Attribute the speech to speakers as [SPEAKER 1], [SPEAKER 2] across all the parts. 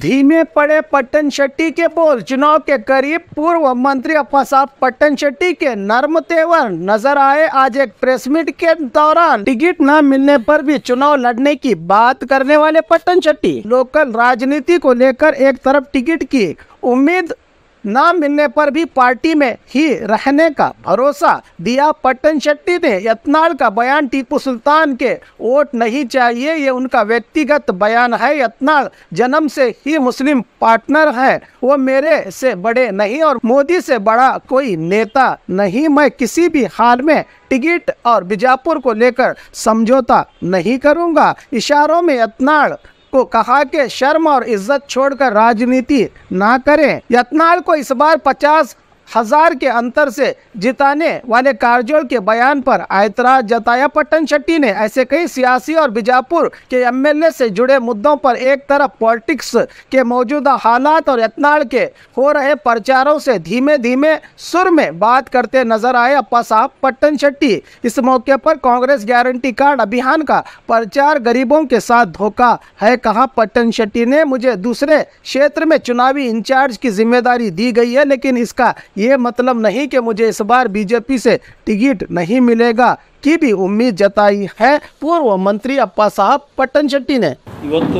[SPEAKER 1] धीमे पड़े पट्टन शेट्टी के बोल चुनाव के करीब पूर्व मंत्री अप्पा साहब पट्टन शेट्टी के नर्म तेवर नजर आए आज एक प्रेस मीट के दौरान टिकट न मिलने पर भी चुनाव लड़ने की बात करने वाले पट्टन शेट्टी लोकल राजनीति को लेकर एक तरफ टिकट की उम्मीद न मिलने पर भी पार्टी में ही रहने का भरोसा दिया पट्टन शेट्टी ने यत्नाल का बयान टीपू सुल्तान के वोट नहीं चाहिए ये उनका व्यक्तिगत बयान है यत्नाल जन्म से ही मुस्लिम पार्टनर है वो मेरे से बड़े नहीं और मोदी से बड़ा कोई नेता नहीं मैं किसी भी हाल में टिकट और बीजापुर को लेकर समझौता नहीं करूंगा इशारों में यत्नाल को कहा कि शर्म और इज्जत छोड़कर राजनीति ना करें यत्नाल को इस बार पचास हजार के अंतर से जिताने वाले कारजोल के बयान पर ऐतराज जताया पट्टन शेट्टी ने ऐसे कई सियासी और बीजापुर के एमएलए से जुड़े मुद्दों पर एक तरफ पॉलिटिक्स के मौजूदा हालात और यत्नाल के हो रहे प्रचारों से धीमे धीमे सुर में बात करते नजर आए अप्पा साहब पट्टन शेट्टी इस मौके पर कांग्रेस गारंटी कार्ड अभियान का प्रचार गरीबों के साथ धोखा है कहा पट्टन शेट्टी ने मुझे दूसरे क्षेत्र में चुनावी इंचार्ज की जिम्मेदारी दी गई है लेकिन इसका ये मतलब नहीं कि मुझे इस बार बीजेपी से टिकट नहीं मिलेगा की भी उम्मीद जताई है पूर्व मंत्री अप्पा साहब पट्टन शेट्टी ने
[SPEAKER 2] ಇವತ್ತು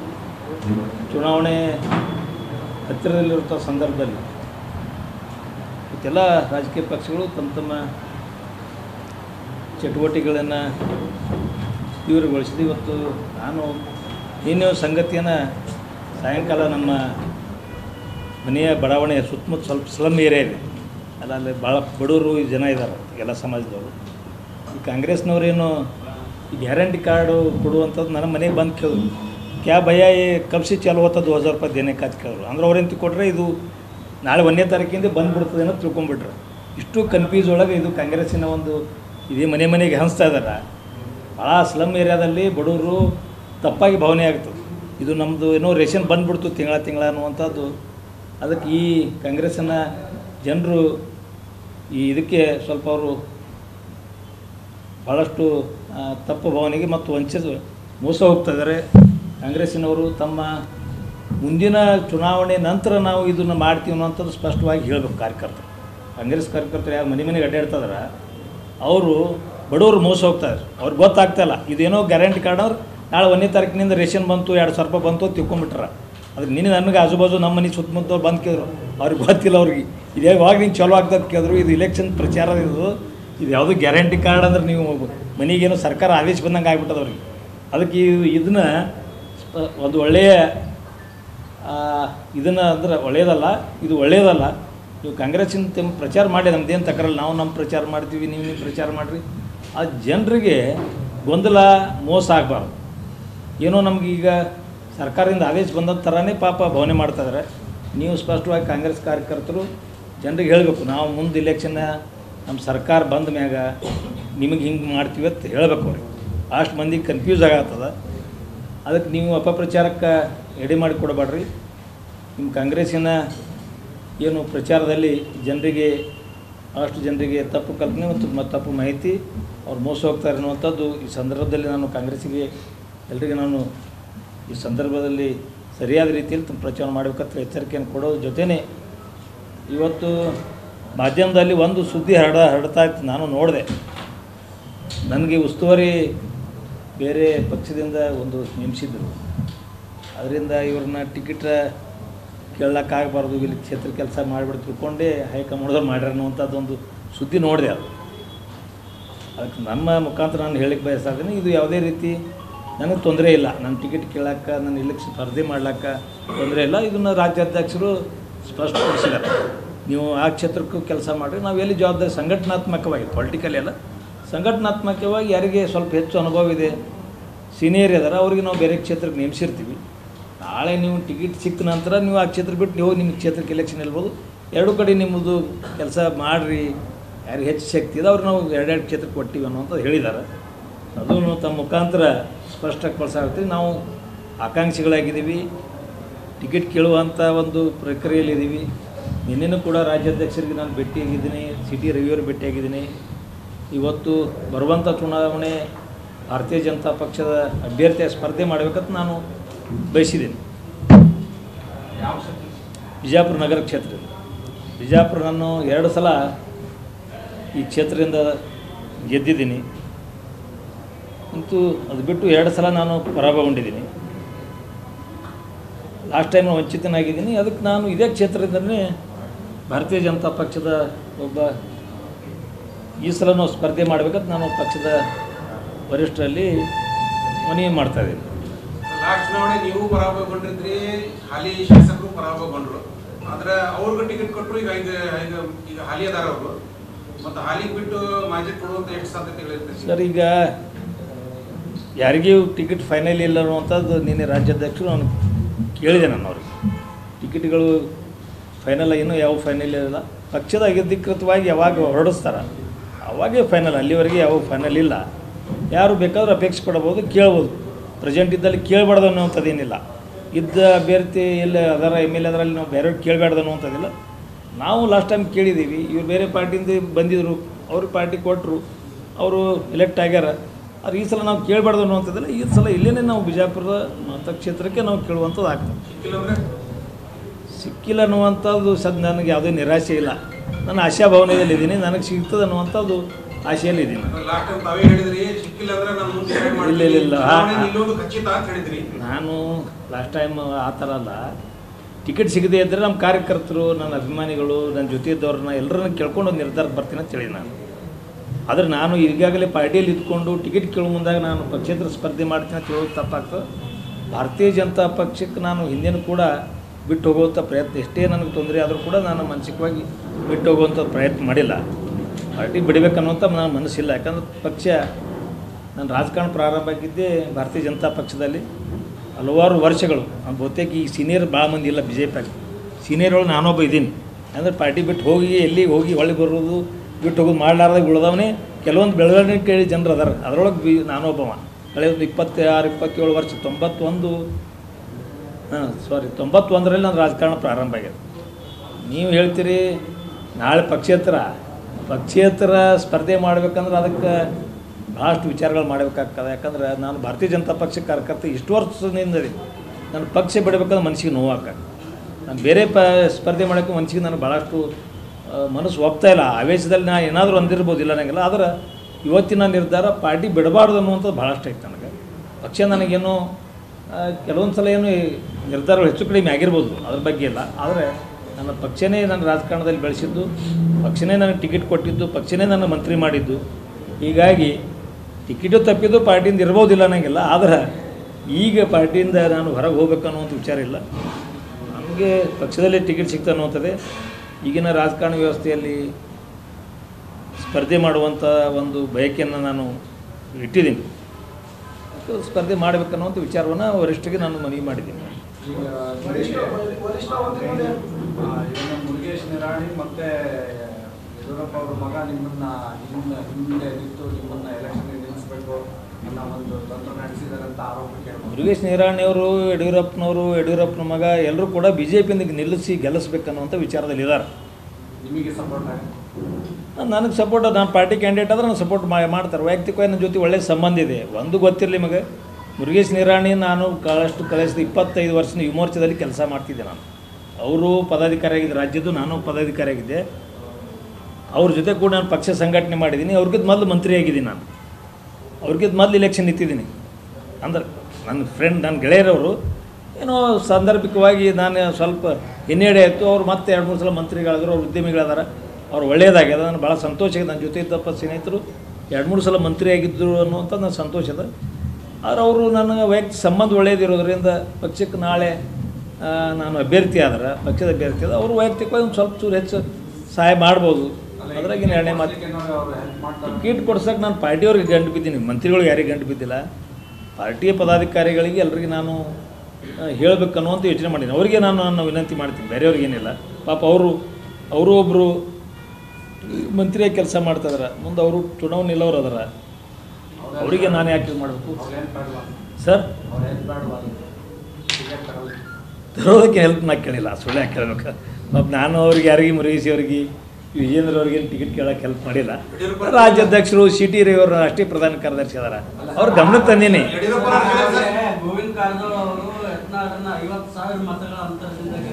[SPEAKER 2] ಚುನಾವಣೆ ಹತ್ತಿರದಲ್ಲಿರುವಂಥ ಸಂದರ್ಭದಲ್ಲಿ ಇವತ್ತೆಲ್ಲ ರಾಜಕೀಯ ಪಕ್ಷಗಳು ತಮ್ಮ ತಮ್ಮ ಚಟುವಟಿಕೆಗಳನ್ನು ತೀವ್ರಗೊಳಿಸಿದೆ ಇವತ್ತು ನಾನು ಏನೇ ಸಂಗತಿಯನ್ನು ಸಾಯಂಕಾಲ ನಮ್ಮ ಮನೆಯ ಬಡಾವಣೆಯ ಸುತ್ತಮುತ್ತ ಸ್ವಲ್ಪ ಸ್ಲಮ್ ಏರಿಯಾ ಇದೆ ಅಲ್ಲ ಅಲ್ಲಿ ಭಾಳ ಬಡವರು ಜನ ಇದ್ದಾರೆ ಎಲ್ಲ ಸಮಾಜದವರು ಈ ಕಾಂಗ್ರೆಸ್ನವರೇನು ಈ ಗ್ಯಾರಂಟಿ ಕಾರ್ಡು ಕೊಡುವಂಥದ್ದು ನನ್ನ ಮನೆಗೆ ಬಂದು ಕೇಳಿದ್ರು ಕ್ಯಾ ಭಯ ಏ ಕಬ್ಸಿ ಚಾಲು ಹೋತ ದೋ ಹಜಾರ್ ರೂಪಾಯಿ ದೇನೆ ಕಾತ್ ಕೇಳಿದ್ರು ಅಂದ್ರೆ ಅವ್ರೇಂತ ಕೊಟ್ಟರೆ ಇದು ನಾಳೆ ಒಂದನೇ ತಾರೀಕಿಂದ ಬಂದ್ಬಿಡ್ತದೆ ಅನ್ನೋ ತಿಳ್ಕೊಂಬಿಟ್ರು ಇಷ್ಟು ಕನ್ಫ್ಯೂಸ್ ಒಳಗೆ ಇದು ಕಾಂಗ್ರೆಸ್ಸಿನ ಒಂದು ಇದೇ ಮನೆ ಮನೆಗೆ ಹಂಚ್ತಾ ಇದ್ದಾರೆ ಭಾಳ ಸ್ಲಮ್ ಏರಿಯಾದಲ್ಲಿ ಬಡವರು ತಪ್ಪಾಗಿ ಭಾವನೆ ಆಗ್ತದೆ ಇದು ನಮ್ಮದು ಏನೋ ರೇಷನ್ ಬಂದ್ಬಿಡ್ತು ತಿಂಗಳ ತಿಂಗಳ ಅನ್ನುವಂಥದ್ದು ಅದಕ್ಕೆ ಈ ಕಾಂಗ್ರೆಸ್ಸಿನ ಜನರು ಈ ಇದಕ್ಕೆ ಸ್ವಲ್ಪ ಅವರು ಭಾಳಷ್ಟು ಆ, ತಪ್ಪು ಭಾವನೆಗೆ ಮತ್ತು ವಂಚಿಸ ಮೋಸ ಹೋಗ್ತಾ ಇದ್ದಾರೆ ಕಾಂಗ್ರೆಸ್ಸಿನವರು ತಮ್ಮ ಮುಂದಿನ ಚುನಾವಣೆ ನಂತರ ನಾವು ಇದನ್ನು ಮಾಡ್ತೀವಿ ಅನ್ನೋಂಥದ್ದು ಸ್ಪಷ್ಟವಾಗಿ ಹೇಳಬೇಕು ಕಾರ್ಯಕರ್ತರು ಕಾಂಗ್ರೆಸ್ ಕಾರ್ಯಕರ್ತರು ಯಾರು ಮನೆ ಮನೆಗೆ ಅಡ್ಡಾಡ್ತಾಯಿದಾರೆ ಅವರು ಬಡವರು ಮೋಸ ಹೋಗ್ತಾ ಇದ್ದಾರೆ ಅವ್ರಿಗೆ ಗೊತ್ತಾಗ್ತಾ ಇಲ್ಲ ಇದೇನೋ ಗ್ಯಾರಂಟಿ ಕಾರ್ಡ್ ಅವ್ರು ನಾಳೆ ಒಂದನೇ ತಾರೀಕಿನಿಂದ ರೇಷನ್ ಬಂತು ಎರಡು ಸಾವಿರ ರೂಪಾಯಿ ಬಂತು ಅಂತ ತಿಳ್ಕೊಂಬಿಟ್ರ ಅದಕ್ಕೆ ನಿನ್ನೆ ನನಗೆ ಆಜು ಬಾಜು ನಮ್ಮ ಮನೆ ಸುತ್ತಮುತ್ತವ್ರು ಬಂದು ಕೇಳಿದ್ರು ಅವ್ರಿಗೆ ಗೊತ್ತಿಲ್ಲ ಅವ್ರಿಗೆ ಇದು ಯಾವಾಗ ನೀನು ಚಲೋ ಆಗ್ತದೆ ಕೇಳಿದ್ರು ಇದು ಇಲೆಕ್ಷನ್ ಪ್ರಚಾರ ಇದು ಇದು ಯಾವುದು ಗ್ಯಾರಂಟಿ ಕಾರ್ಡ್ ಅಂದ್ರೆ ನೀವು ಮನೆಗೇನೋ ಸರ್ಕಾರ ಆದೇಶ ಬಂದಂಗೆ ಆಗ್ಬಿಟ್ಟದ ಅವ್ರಿಗೆ ಅದಕ್ಕೆ ಈ- ಇದನ್ನ ಸ್ಪ- ಒಂದು ಒಳ್ಳೆಯ ಇದನ್ನು ಅಂದ್ರೆ ಒಳ್ಳೆಯದಲ್ಲ ಇದು ಒಳ್ಳೆಯದಲ್ಲ ನೀವು ಕಾಂಗ್ರೆಸ್ಸಿನ ತೆಮ್ ಪ್ರಚಾರ ಮಾಡಿ ನಮ್ದೇನು ತಕರಲ್ಲ ನಾವು ನಮ್ಮ ಪ್ರಚಾರ ಮಾಡ್ತೀವಿ ನೀವು ನೀವು ಪ್ರಚಾರ ಮಾಡಿರಿ ಆ ಜನರಿಗೆ ಗೊಂದಲ ಮೋಸ ಆಗಬಾರ್ದು ಏನೋ ನಮ್ಗೆ ಈಗ ಸರ್ಕಾರದಿಂದ ಆದೇಶ ಬಂದ ಥರನೇ ಪಾಪ ಭಾವನೆ ಮಾಡ್ತಾಯಿದ್ದಾರೆ ನೀವು ಸ್ಪಷ್ಟವಾಗಿ ಕಾಂಗ್ರೆಸ್ ಕಾರ್ಯಕರ್ತರು ಜನರಿಗೆ ಹೇಳಬೇಕು ನಾವು ಮುಂದೆ ಇಲೆಕ್ಷನ್ನ ನಮ್ಮ ಸರ್ಕಾರ ಬಂದ ಮ್ಯಾಗ ನಿಮಗೆ ಹಿಂಗೆ ಮಾಡ್ತೀವಿ ಅಂತ ಹೇಳಬೇಕು ಅವ್ರಿಗೆ ಅಷ್ಟು ಮಂದಿಗೆ ಕನ್ಫ್ಯೂಸ್ ಆಗತ್ತದ ಅದಕ್ಕೆ ನೀವು ಅಪಪ್ರಚಾರಕ್ಕೆ ಎಡೆ ಮಾಡಿ ಕೊಡಬೇಡ್ರಿ ನಿಮ್ಮ ಕಾಂಗ್ರೆಸ್ಸಿನ ಏನು ಪ್ರಚಾರದಲ್ಲಿ ಜನರಿಗೆ ಭಾಳಷ್ಟು ಜನರಿಗೆ ತಪ್ಪು ಕಲ್ಪನೆ ಮತ್ತು ಮ- ತಪ್ಪು ಮಾಹಿತಿ ಅವ್ರು ಮೋಸ ಹೋಗ್ತಾರೆ ಅನ್ನುವಂಥದ್ದು ಈ ಸಂದರ್ಭದಲ್ಲಿ ನಾನು ಕಾಂಗ್ರೆಸ್ಸಿಗೆ ಎಲ್ರಿಗೂ ನಾನು ಈ ಸಂದರ್ಭದಲ್ಲಿ ಸರಿಯಾದ ರೀತಿಯಲ್ಲಿ ತಮ್ಮ ಪ್ರಚಾರ ಮಾಡಬೇಕಂತ ಎಚ್ಚರಿಕೆಯನ್ನು ಕೊಡೋದ್ರ ಜೊತೆನೇ ಇವತ್ತು ಮಾಧ್ಯಮದಲ್ಲಿ ಒಂದು ಸುದ್ದಿ ಹರಡ ಹರಡ್ತಾ ಇತ್ತು ನಾನು ನೋಡಿದೆ ನನಗೆ ಉಸ್ತುವಾರಿ ಬೇರೆ ಪಕ್ಷದಿಂದ ಒಂದು ನೇಮಿಸಿದ್ರು ಅದರಿಂದ ಇವ್ರನ್ನ ಟಿಕೆಟ್ ಕೇಳೋಕ್ಕಾಗಬಾರ್ದು ಇಲ್ಲಿ ಕ್ಷೇತ್ರ ಕೆಲಸ ಮಾಡಿಬಿಟ್ಟು ತಿಳ್ಕೊಂಡೇ ಹೈಕಮಾಂಡ್ದವ್ರು ಮಾಡ್ಯಾರ ಅನ್ನುವಂಥದ್ದೊಂದು ಸುದ್ದಿ ನೋಡಿದೆ ಅದು ಅದಕ್ಕೆ ನಮ್ಮ ಮುಖಾಂತರ ನಾನು ಹೇಳಿಕ್ಕೆ ಬಯಸ್ತಾ ಇದ್ದೀನಿ ಇದು ಯಾವುದೇ ರೀತಿ ನನಗೆ ತೊಂದರೆ ಇಲ್ಲ ನನ್ನ ಟಿಕೆಟ್ ಕೇಳಕ್ಕೆ ನನ್ನ ಇಲೆಕ್ಷನ್ ಸ್ಪರ್ಧೆ ಮಾಡ್ಲಿಕ್ಕೆ ತೊಂದರೆ ಇಲ್ಲ ಇದನ್ನು ರಾಜ್ಯಾಧ್ಯಕ್ಷರು ಸ್ಪಷ್ಟಪಡಿಸಿದ್ದಾರೆ ನೀವು ಆ ಕ್ಷೇತ್ರಕ್ಕೂ ಕೆಲಸ ಮಾಡಿರಿ ನಾವು ಎಲ್ಲಿ ಜವಾಬ್ದಾರಿ ಸಂಘಟನಾತ್ಮಕವಾಗಿ ಪೊಲಿಟಿಕಲ್ ಎಲ್ಲ ಸಂಘಟನಾತ್ಮಕವಾಗಿ ಯಾರಿಗೆ ಸ್ವಲ್ಪ ಹೆಚ್ಚು ಅನುಭವ ಇದೆ ಸೀನಿಯರ್ ಇದ್ದಾರೆ ಅವ್ರಿಗೆ ನಾವು ಬೇರೆ ಕ್ಷೇತ್ರಕ್ಕೆ ನೇಮಿಸಿರ್ತೀವಿ ನಾಳೆ ನೀವು ಟಿಕೆಟ್ ಸಿಕ್ಕ ನಂತರ ನೀವು ಆ ಕ್ಷೇತ್ರ ಬಿಟ್ಟು ನೀವು ನಿಮ್ಮ ಕ್ಷೇತ್ರಕ್ಕೆ ಎಲೆಕ್ಷನ್ ಇಲ್ಬೋದು ಎರಡೂ ಕಡೆ ನಿಮ್ಮದು ಕೆಲಸ ಮಾಡಿರಿ ಯಾರಿಗೆ ಹೆಚ್ಚು ಶಕ್ತಿ ಇದೆ ಅವ್ರು ನಾವು ಎರಡೆರಡು ಕ್ಷೇತ್ರಕ್ಕೆ ಕೊಟ್ಟಿವಿ ಅನ್ನೋಂಥದ್ದು ಹೇಳಿದ್ದಾರೆ ಅದನ್ನು ತಮ್ಮ ಮುಖಾಂತರ ಸ್ಪಷ್ಟಕ್ಕೆ ಕಳ್ಸಾಗುತ್ತೆ ನಾವು ಆಕಾಂಕ್ಷಿಗಳಾಗಿದ್ದೀವಿ ಟಿಕೆಟ್ ಕೇಳುವಂಥ ಒಂದು ಪ್ರಕ್ರಿಯೆಯಲ್ಲಿದ್ದೀವಿ ನಿನ್ನೆನೂ ಕೂಡ ರಾಜ್ಯಾಧ್ಯಕ್ಷರಿಗೆ ನಾನು ಭೇಟಿಯಾಗಿದ್ದೀನಿ ಸಿಟಿ ರವಿಯವರು ಭೇಟಿಯಾಗಿದ್ದೀನಿ ಇವತ್ತು ಬರುವಂಥ ಚುನಾವಣೆ ಭಾರತೀಯ ಜನತಾ ಪಕ್ಷದ ಅಭ್ಯರ್ಥಿಯ ಸ್ಪರ್ಧೆ ಮಾಡಬೇಕಂತ ನಾನು ಬಯಸಿದ್ದೀನಿ
[SPEAKER 3] ಯಾವ ಕ್ಷೇತ್ರ
[SPEAKER 2] ಬಿಜಾಪುರ ನಗರ ಕ್ಷೇತ್ರದಿಂದ ಬಿಜಾಪುರ ನಾನು ಎರಡು ಸಲ ಈ ಕ್ಷೇತ್ರದಿಂದ ಗೆದ್ದಿದ್ದೀನಿ ಅಂತೂ ಅದು ಬಿಟ್ಟು ಎರಡು ಸಲ ನಾನು ಪರಾಭವಗೊಂಡಿದ್ದೀನಿ ಲಾಸ್ಟ್ ಟೈಮ್ ವಂಚಿತನಾಗಿದ್ದೀನಿ ಅದಕ್ಕೆ ನಾನು ಇದೇ ಕ್ಷೇತ್ರದಿಂದಲೇ ಭಾರತೀಯ ಜನತಾ ಪಕ್ಷದ ಒಬ್ಬ ಈ ಸಲನೂ ಸ್ಪರ್ಧೆ ಮಾಡಬೇಕಂತ ನಾನು ಪಕ್ಷದ ವರಿಷ್ಠರಲ್ಲಿ ಮನವಿ ಮಾಡ್ತಾಯಿದ್ದೀನಿ
[SPEAKER 3] ಲಾಸ್ಟ್ ಚುನಾವಣೆ ನೀವು ಪರಾಭವಗೊಂಡಿದ್ರಿ ಹಾಲಿ ಶಾಸಕರು ಪರಾಭವಗೊಂಡ್ರು ಆದ್ರೆ ಅವ್ರಿಗೆ ಟಿಕೆಟ್ ಕೊಟ್ಟರು ಈಗ ಈಗ ಈಗ ಈಗ ಹಾಲಿ ಅದಾರ ಅವರು ಮತ್ತು ಹಾಲಿಗೆ ಬಿಟ್ಟು ಮಾಜಿ ಕೊಡುವಂತ ಎಷ್ಟು ಸಾಧ್ಯತೆಗಳಿರ್ತದೆ
[SPEAKER 2] ಸರ್ ಈಗ ಯಾರಿಗೂ ಟಿಕೆಟ್ ಫೈನಲ್ ಇಲ್ಲ ಅನ್ನುವಂಥದ್ದು ನಿನ್ನೆ ರಾಜ್ಯಾಧ್ಯಕ್ಷರು ನಾನು ಕೇಳಿದೆ ನಾನು ಅವ್ರಿಗೆ ಟಿಕೆಟ್ಗಳು ಫೈನಲ್ ಇನ್ನೂ ಯಾವ ಫೈನಲ್ ಇಲ್ಲ ಪಕ್ಷದ ಅಧಿಕೃತವಾಗಿ ಯಾವಾಗ ಹೊರಡಿಸ್ತಾರ ಅವಾಗೇ ಫೈನಲ್ ಅಲ್ಲಿವರೆಗೆ ಯಾವ ಫೈನಲ್ ಇಲ್ಲ ಯಾರು ಬೇಕಾದ್ರೂ ಅಪೇಕ್ಷೆ ಪಡ್ಬೋದು ಕೇಳ್ಬೋದು ಪ್ರೆಸೆಂಟ್ ಇದ್ದಲ್ಲಿ ಕೇಳಬಾರ್ದು ಅನ್ನುವಂಥದ್ದೇನಿಲ್ಲ ಇದ್ದ ಅಭ್ಯರ್ಥಿ ಎಲ್ಲ ಅದರ ಎಮ್ ಎಲ್ ಅದರಲ್ಲಿ ನಾವು ಬೇರೆಯವ್ರು ಕೇಳಬಾರ್ದು ಅನ್ನುವಂಥದ್ದಿಲ್ಲ ನಾವು ಲಾಸ್ಟ್ ಟೈಮ್ ಕೇಳಿದ್ದೀವಿ ಇವ್ರು ಬೇರೆ ಪಾರ್ಟಿಯಿಂದ ಬಂದಿದ್ದರು ಅವ್ರ ಪಾರ್ಟಿ ಕೊಟ್ಟರು ಅವರು ಎಲೆಕ್ಟ್ ಆಗ್ಯಾರ ಆದ್ರೆ ಈ ಸಲ ನಾವು ಕೇಳಬಾರ್ದು ಅನ್ನುವಂಥದ್ದಿಲ್ಲ ಈ ಸಲ ಇಲ್ಲೇನೆ ನಾವು ಬಿಜಾಪುರದ ಮತಕ್ಷೇತ್ರಕ್ಕೆ ನಾವು ಕೇಳುವಂಥದ್ದು ಆಗ್ತದೆ
[SPEAKER 3] ಸಿಕ್ಕಿಲ್ಲಂದ್ರೆ
[SPEAKER 2] ಸಿಕ್ಕಿಲ್ಲ ಅನ್ನುವಂಥದ್ದು ಸದ್ ನನಗೆ ಯಾವುದೇ ನಿರಾಶೆ ಇಲ್ಲ ನಾನು ಆಶಾಭಾವನೆಯಲ್ಲಿದ್ದೀನಿ ನನಗೆ ಸಿಗ್ತದೆ ಅನ್ನುವಂಥದ್ದು ಆಶೆಯಲ್ಲಿದ್ದೀನಿ
[SPEAKER 3] ಲಾಸ್ಟ್ ಟೈಮ್ ತಾವೇ ಹೇಳಿದ್ರಿ ಸಿಕ್ಕಿಲ್ಲ ಅಂದ್ರೆ ನಾನು ಮುಂದೆ decide ಮಾಡ್ತೀನಿ.
[SPEAKER 2] ಇಲ್ಲ, ಇಲ್ಲ, ಇಲ್ಲ.
[SPEAKER 3] ಚುನಾವಣೆ ನಿಲ್ಲೋದು ಖಚಿತ ಅಂತ ಹೇಳಿದ್ರಿ
[SPEAKER 2] ನಾನು ಲಾಸ್ಟ್ ಟೈಮ್ ಆ ಥರ ಅಲ್ಲ ಟಿಕೆಟ್ ಸಿಗದೇ ಇದ್ದರೆ ನಮ್ಮ ಕಾರ್ಯಕರ್ತರು ನನ್ನ ಅಭಿಮಾನಿಗಳು ನನ್ನ ಜೊತೆ ಇದ್ದವ್ರನ್ನ ಎಲ್ಲರನ್ನ ಕೇಳ್ಕೊಂಡು ಒಂದು ನಿರ್ಧಾರಕ್ಕೆ ಬರ್ತೀನಿ ಅಂತ ಹೇಳಿ ನಾನು ಆದರೆ ನಾನು ಈಗಾಗಲೇ ಪಾರ್ಟಿಯಲ್ಲಿ ಇದ್ಕೊಂಡು ಟಿಕೆಟ್ ಕೇಳೋ ಮುಂದಾಗ ನಾನು ಪಕ್ಷೇತರ ಸ್ಪರ್ಧೆ ಮಾಡ್ತೀನಿ ಅಂತ ಹೇಳೋದು ತಪ್ಪಾಗ್ತದೆ ಭಾರತೀಯ ಜನತಾ ಪಕ್ಷಕ್ಕೆ ನಾನು ಹಿಂದೇನು ಕೂಡ ಬಿಟ್ಟು ಹೋಗುವಂಥ ಪ್ರಯತ್ನ ಎಷ್ಟೇ ನನಗೆ ತೊಂದರೆ ಆದರೂ ಕೂಡ ನಾನು ಮಾನಸಿಕವಾಗಿ ಬಿಟ್ಟು ಹೋಗುವಂಥ ಪ್ರಯತ್ನ ಮಾಡಿಲ್ಲ ಪಾರ್ಟಿ ಬಿಡಬೇಕನ್ನುವಂಥ ನನ್ನ ಮನಸ್ಸಿಲ್ಲ ಯಾಕಂದ್ರೆ ಪಕ್ಷ ನಾನು ರಾಜಕಾರಣ ಪ್ರಾರಂಭ ಆಗಿದ್ದೆ ಭಾರತೀಯ ಜನತಾ ಪಕ್ಷದಲ್ಲಿ ಹಲವಾರು ವರ್ಷಗಳು ನಾನು ಬಹುತೇಕ ಈ ಸೀನಿಯರ್ ಭಾಳ ಮಂದಿ ಇಲ್ಲ ಬಿ ಜೆ ಪಿಯಾಗ ಸೀನಿಯರ್ ಒಳಗೆ ನಾನೊಬ್ಬ ಇದ್ದೀನಿ ಅಂದರೆ ಪಾರ್ಟಿ ಬಿಟ್ಟು ಹೋಗಿ ಎಲ್ಲಿಗೆ ಹೋಗಿ ಹೊಳ್ಳಿ ಬರೋದು ಬಿಟ್ಟು ಹೋಗೋದು ಮಾಡಲಾರ್ದಾಗ ಉಳ್ದವನೇ ಕೆಲವೊಂದು ಬೆಳವಣಿಗೆ ಕೇಳಿ ಜನರು ಅದಾರ ಅದರೊಳಗೆ ಬಿ ನಾನೊಬ್ಬವ ಕಳೆದ ಇಪ್ಪತ್ತಾರು ಇಪ್ಪತ್ತೇಳು ವರ್ಷ ತೊಂಬತ್ತೊಂದು ಹಾಂ ಸಾರಿ ತೊಂಬತ್ತೊಂದರಲ್ಲಿ ನಾನು ರಾಜಕಾರಣ ಪ್ರಾರಂಭ ಆಗಿದೆ ನೀವು ಹೇಳ್ತೀರಿ ನಾಳೆ ಪಕ್ಷೇತರ ಪಕ್ಷೇತರ ಸ್ಪರ್ಧೆ ಮಾಡ್ಬೇಕಂದ್ರೆ ಅದಕ್ಕೆ ಭಾಳಷ್ಟು ವಿಚಾರಗಳು ಮಾಡಬೇಕಾಗ್ತದೆ ಯಾಕಂದ್ರೆ ನಾನು ಭಾರತೀಯ ಜನತಾ ಪಕ್ಷ ಕಾರ್ಯಕರ್ತ ಇಷ್ಟು ವರ್ಷದಿಂದ ಇದೀನಿ. ನಾನು ಪಕ್ಷ ಬಿಡಬೇಕಂದ್ರೆ ಮನಸ್ಸಿಗೆ ನೋವಾಕ ನಾನು ಬೇರೆ ಪ ಸ್ಪರ್ಧೆ ಮಾಡೋಕ್ಕೆ ಮನಸ್ಸಿಗೆ ನಾನು ಭಾಳಷ್ಟು ಆ, ಮನಸ್ಸು ಹೋಗ್ತಾ ಇಲ್ಲ ಆವೇಶದಲ್ಲಿ ನಾ ಏನಾದರೂ ಅಂದಿರ್ಬೋದು ಇಲ್ಲ ನನಗೆಲ್ಲ ಆದ್ರೆ ಇವತ್ತಿನ ನಿರ್ಧಾರ ಪಾರ್ಟಿ ಬಿಡಬಾರ್ದು ಅನ್ನುವಂಥದ್ದು ಭಾಳಷ್ಟು ಐತೆ ನನಗೆ ಪಕ್ಷ ನನಗೇನು ಆ, ಕೆಲವೊಂದು ಸಲ ಏನು ಈ ನಿರ್ಧಾರಗಳು ಹೆಚ್ಚು ಕಡಿಮೆ ಆಗಿರ್ಬೋದು ಅದ್ರ ಬಗ್ಗೆ ಇಲ್ಲ ಆದರೆ ನನ್ನ ಪಕ್ಷನೇ ನನ್ನ ರಾಜಕಾರಣದಲ್ಲಿ ಬೆಳೆಸಿದ್ದು ಪಕ್ಷನೇ ನನಗೆ ಟಿಕೆಟ್ ಕೊಟ್ಟಿದ್ದು ಪಕ್ಷನೇ ನನ್ನ ಮಂತ್ರಿ ಮಾಡಿದ್ದು ಹೀಗಾಗಿ ಟಿಕೆಟು ತಪ್ಪಿದ್ದು ಪಾರ್ಟಿಯಿಂದ ಇರ್ಬೋದಿಲ್ಲ ಅನ್ನಂಗಿಲ್ಲ ಆದರೆ ಈಗ ಪಾರ್ಟಿಯಿಂದ ನಾನು ಹೊರಗೆ ಹೋಗ್ಬೇಕು ಅನ್ನುವಂಥ ವಿಚಾರ ಇಲ್ಲ ನಮಗೆ ಪಕ್ಷದಲ್ಲೇ ಟಿಕೆಟ್ ಸಿಗ್ತಾ ಅನ್ನುವಂಥದ್ದೇ ಈಗಿನ ರಾಜಕಾರಣ ವ್ಯವಸ್ಥೆಯಲ್ಲಿ ಸ್ಪರ್ಧೆ ಮಾಡುವಂಥ ಒಂದು ಬಯಕೆಯನ್ನು ನಾನು ಇಟ್ಟಿದ್ದೀನಿ ಅದಕ್ಕೆ ಸ್ಪರ್ಧೆ ಮಾಡಬೇಕನ್ನುವಂಥ ವಿಚಾರವನ್ನು ವರಿಷ್ಠರಿಗೆ ನಾನು ಮನವಿ ಮಾಡಿದ್ದೀನಿ
[SPEAKER 4] ಈಗ ನಿಮಗೆ, ಆ, ಏನು ಮುರುಗೇಶ್ ನಿರಾಣಿ ಮತ್ತೆ ಯಡಿಯೂರಪ್ಪ ಅವ್ರ ಮಗ ನಿಮ್ಮನ್ನ ಹಿಂದೆ ಹಿಂದೆ ನಿಂತು ನಿಮ್ಮನ್ನ ಎಲೆಕ್ಷನ್ ನಿಲ್ಲಿಸಬೇಕು ಅನ್ನೋ ಒಂದು ತಂತ್ರ ನಡೆಸಿದ್ದಾರೆ ಅಂತ ಆರೋಪ ಕೇಳ್ಬೋದು
[SPEAKER 2] ಮುರುಗೇಶ್ ನಿರಾಣಿಯವರು ಯಡಿಯೂರಪ್ಪನವರು ಯಡಿಯೂರಪ್ಪನ ಮಗ ಎಲ್ಲರೂ ಕೂಡ ಬಿ ಜೆ ಪಿಯಿಂದ ನಿಲ್ಲಿಸಿ ಗೆಲ್ಲಿಸ್ಬೇಕನ್ನುವಂಥ ವಿಚಾರದಲ್ಲಿ ಇದ್ದಾರೆ
[SPEAKER 4] ನಿಮಗೆ ಸಪೋರ್ಟ್ ಆಗಿ
[SPEAKER 2] ನನಗೆ ಸಪೋರ್ಟ್ ನಾನು ಪಾರ್ಟಿ ಕ್ಯಾಂಡಿಡೇಟ್ ಆದ್ರೆ ನಾನು ಸಪೋರ್ಟ್ ಮಾಡ್ತಾರೆ ವೈಯಕ್ತಿಕವಾಗಿ ನನ್ನ ಜೊತೆ ಒಳ್ಳೆಯ ಸಂಬಂಧ ಇದೆ ಒಂದು ಗೊತ್ತಿರಲಿ ನಿಮಗೆ ಮುರುಗೇಶ್ ನಿರಾಣಿ ನಾನು ಕಳಷ್ಟು ಕಳಿಸಿದ ಇಪ್ಪತ್ತೈದು ವರ್ಷದ ವಿಮೋರ್ಚದಲ್ಲಿ ಕೆಲಸ ಮಾಡ್ತಿದ್ದೆ ನಾನು ಅವರು ಪದಾಧಿಕಾರಿ ಆಗಿದ್ದೆ ರಾಜ್ಯದ್ದು ನಾನು ಪದಾಧಿಕಾರಿ ಆಗಿದ್ದೆ ಅವ್ರ ಜೊತೆ ಕೂಡ ನಾನು ಪಕ್ಷ ಸಂಘಟನೆ ಮಾಡಿದ್ದೀನಿ ಅವ್ರಿಗಿಂತ ಮೊದಲು ಮಂತ್ರಿ ಆಗಿದ್ದೀನಿ ನಾನು ಅವ್ರಿಗಿಂತ ಮೊದಲು ಇಲೆಕ್ಷನ್ ನಿಂತಿದ್ದೀನಿ ಅಂದ್ರೆ ನನ್ನ ಫ್ರೆಂಡ್ ನನ್ನ ಗೆಳೆಯರವರು ಏನೋ ಸಾಂದರ್ಭಿಕವಾಗಿ ನಾನು ಸ್ವಲ್ಪ ಹಿನ್ನಡೆ ಆಯಿತು ಅವ್ರು ಮತ್ತೆ ಎರಡು ಮೂರು ಸಲ ಮಂತ್ರಿಗಳಾದರು ಅವ್ರು ಉದ್ಯಮಿಗಳದಾರ ಅವ್ರು ಒಳ್ಳೆಯದಾಗ್ಯದ ನಾನು ಭಾಳ ಸಂತೋಷ ಆಗಿದೆ ನನ್ನ ಜೊತೆ ಇದ್ದಪ್ಪ ಸ್ನೇಹಿತರು ಎರಡು ಮೂರು ಸಲ ಮಂತ್ರಿ ಆಗಿದ್ದರು ಅನ್ನುವಂಥ ನನ್ನ ಸಂತೋಷ ಅದ ಆದ್ರೆ ಅವರು ನನ್ನ ವೈಯಕ್ತಿಕ ಸಂಬಂಧ ಒಳ್ಳೆಯದಿರೋದ್ರಿಂದ ಪಕ್ಷಕ್ಕೆ ನಾಳೆ ಆ, ನಾನು ಅಭ್ಯರ್ಥಿ ಆದ್ರೆ ಪಕ್ಷದ ಅಭ್ಯರ್ಥಿ ಆದ್ರೆ ಅವರು ವೈಯಕ್ತಿಕವಾಗಿ ಒಂದು ಸ್ವಲ್ಪ ಚೂರು ಹೆಚ್ಚು ಸಹಾಯ ಮಾಡ್ಬೋದು ಅದ್ರಾಗಿನ ಎರಡನೇ ಮಾತು
[SPEAKER 4] ಅವ್ರು ಹೆಲ್ಪ್ ಮಾಡ್ತಾರೆ
[SPEAKER 2] ಟಿಕೆಟ್ ಕೊಡ್ಸಕ್ಕೆ ನಾನು ಪಾರ್ಟಿಯವ್ರಿಗೆ ಗಂಟು ಬಿದ್ದೀನಿ ಮಂತ್ರಿಗಳು ಯಾರಿಗೆ ಗಂಟು ಬಿದ್ದಿಲ್ಲ ಪಾರ್ಟಿಯ ಪದಾಧಿಕಾರಿಗಳಿಗೆ ಎಲ್ರಿಗೆ ನಾನು ಹೇಳಬೇಕು ಅನ್ನುವಂಥ ಯೋಚನೆ ಮಾಡೀನಿ ಅವರಿಗೆ ನಾನು ನನ್ನ ವಿನಂತಿ ಮಾಡ್ತೀನಿ ಬೇರೆಯವ್ರಿಗೇನಿಲ್ಲ ಪಾಪ ಅವರು ಅವರು ಒಬ್ಬರು ಮಂತ್ರಿಯಾಗಿ ಕೆಲಸ ಮಾಡ್ತಾಯಿದಾರೆ ಮುಂದೆ ಅವರು ಚುನಾವಣೆ ನಿಲ್ಲೋರು ಅದಾರ ಅವರಿಗೆ ನಾನು ಯಾಕೆ ಇದು ಮಾಡಬೇಕು
[SPEAKER 4] ಅವ್ರು ಹೆಲ್ಪ್ ಬೇಡವಾ
[SPEAKER 2] ಸರ್
[SPEAKER 4] ಅವ್ರು ಹೆಲ್ಪ್ ಬೇಡವಾ ಟಿಕೆಟ್ ತಗೊಳ್ಳಿ
[SPEAKER 2] ತರೋದಕ್ಕೆ ಹೆಲ್ಪ್ ನಾ ಕೇಳಿಲ್ಲ ಸುಳ್ಳು ಯಾಕೆ ಕೇಳಬೇಕು ಪಾಪ ನಾನು ಅವ್ರಿಗೆ ಯಾರಿಗೆ ಮುರುಗೇಶಿ ಅವ್ರಿಗೆ ವಿಜೇಂದ್ರ ಅವ್ರಿಗೆ ಟಿಕೆಟ್ ಕೇಳೋಕೆ ಹೆಲ್ಪ್ ಮಾಡಿಲ್ಲ ರಾಜ್ಯಾಧ್ಯಕ್ಷರು ಸಿ ಟಿ ರವಿ ಅವರು ರಾಷ್ಟ್ರೀಯ ಪ್ರಧಾನ ಕಾರ್ಯದರ್ಶಿ ಅದಾರ ಅವ್ರ ಗಮನಕ್ಕೆ ತಂದೀನಿ
[SPEAKER 3] ಯಡಿಯೂರಪ್ಪ ಅವ್ರು ಹೇಳಿದ್ರು ಸರ್,
[SPEAKER 5] ಗೋವಿಂದ ಕಾರಜೋಳ ಅವರು ಯತ್ನಾಳನ್ನ ಐವತ್ತು ಸಾವಿರ ಮತಗಳ ಅಂತರದಿಂದ ಗೆಲ್ಲಿಸಿದ್ರು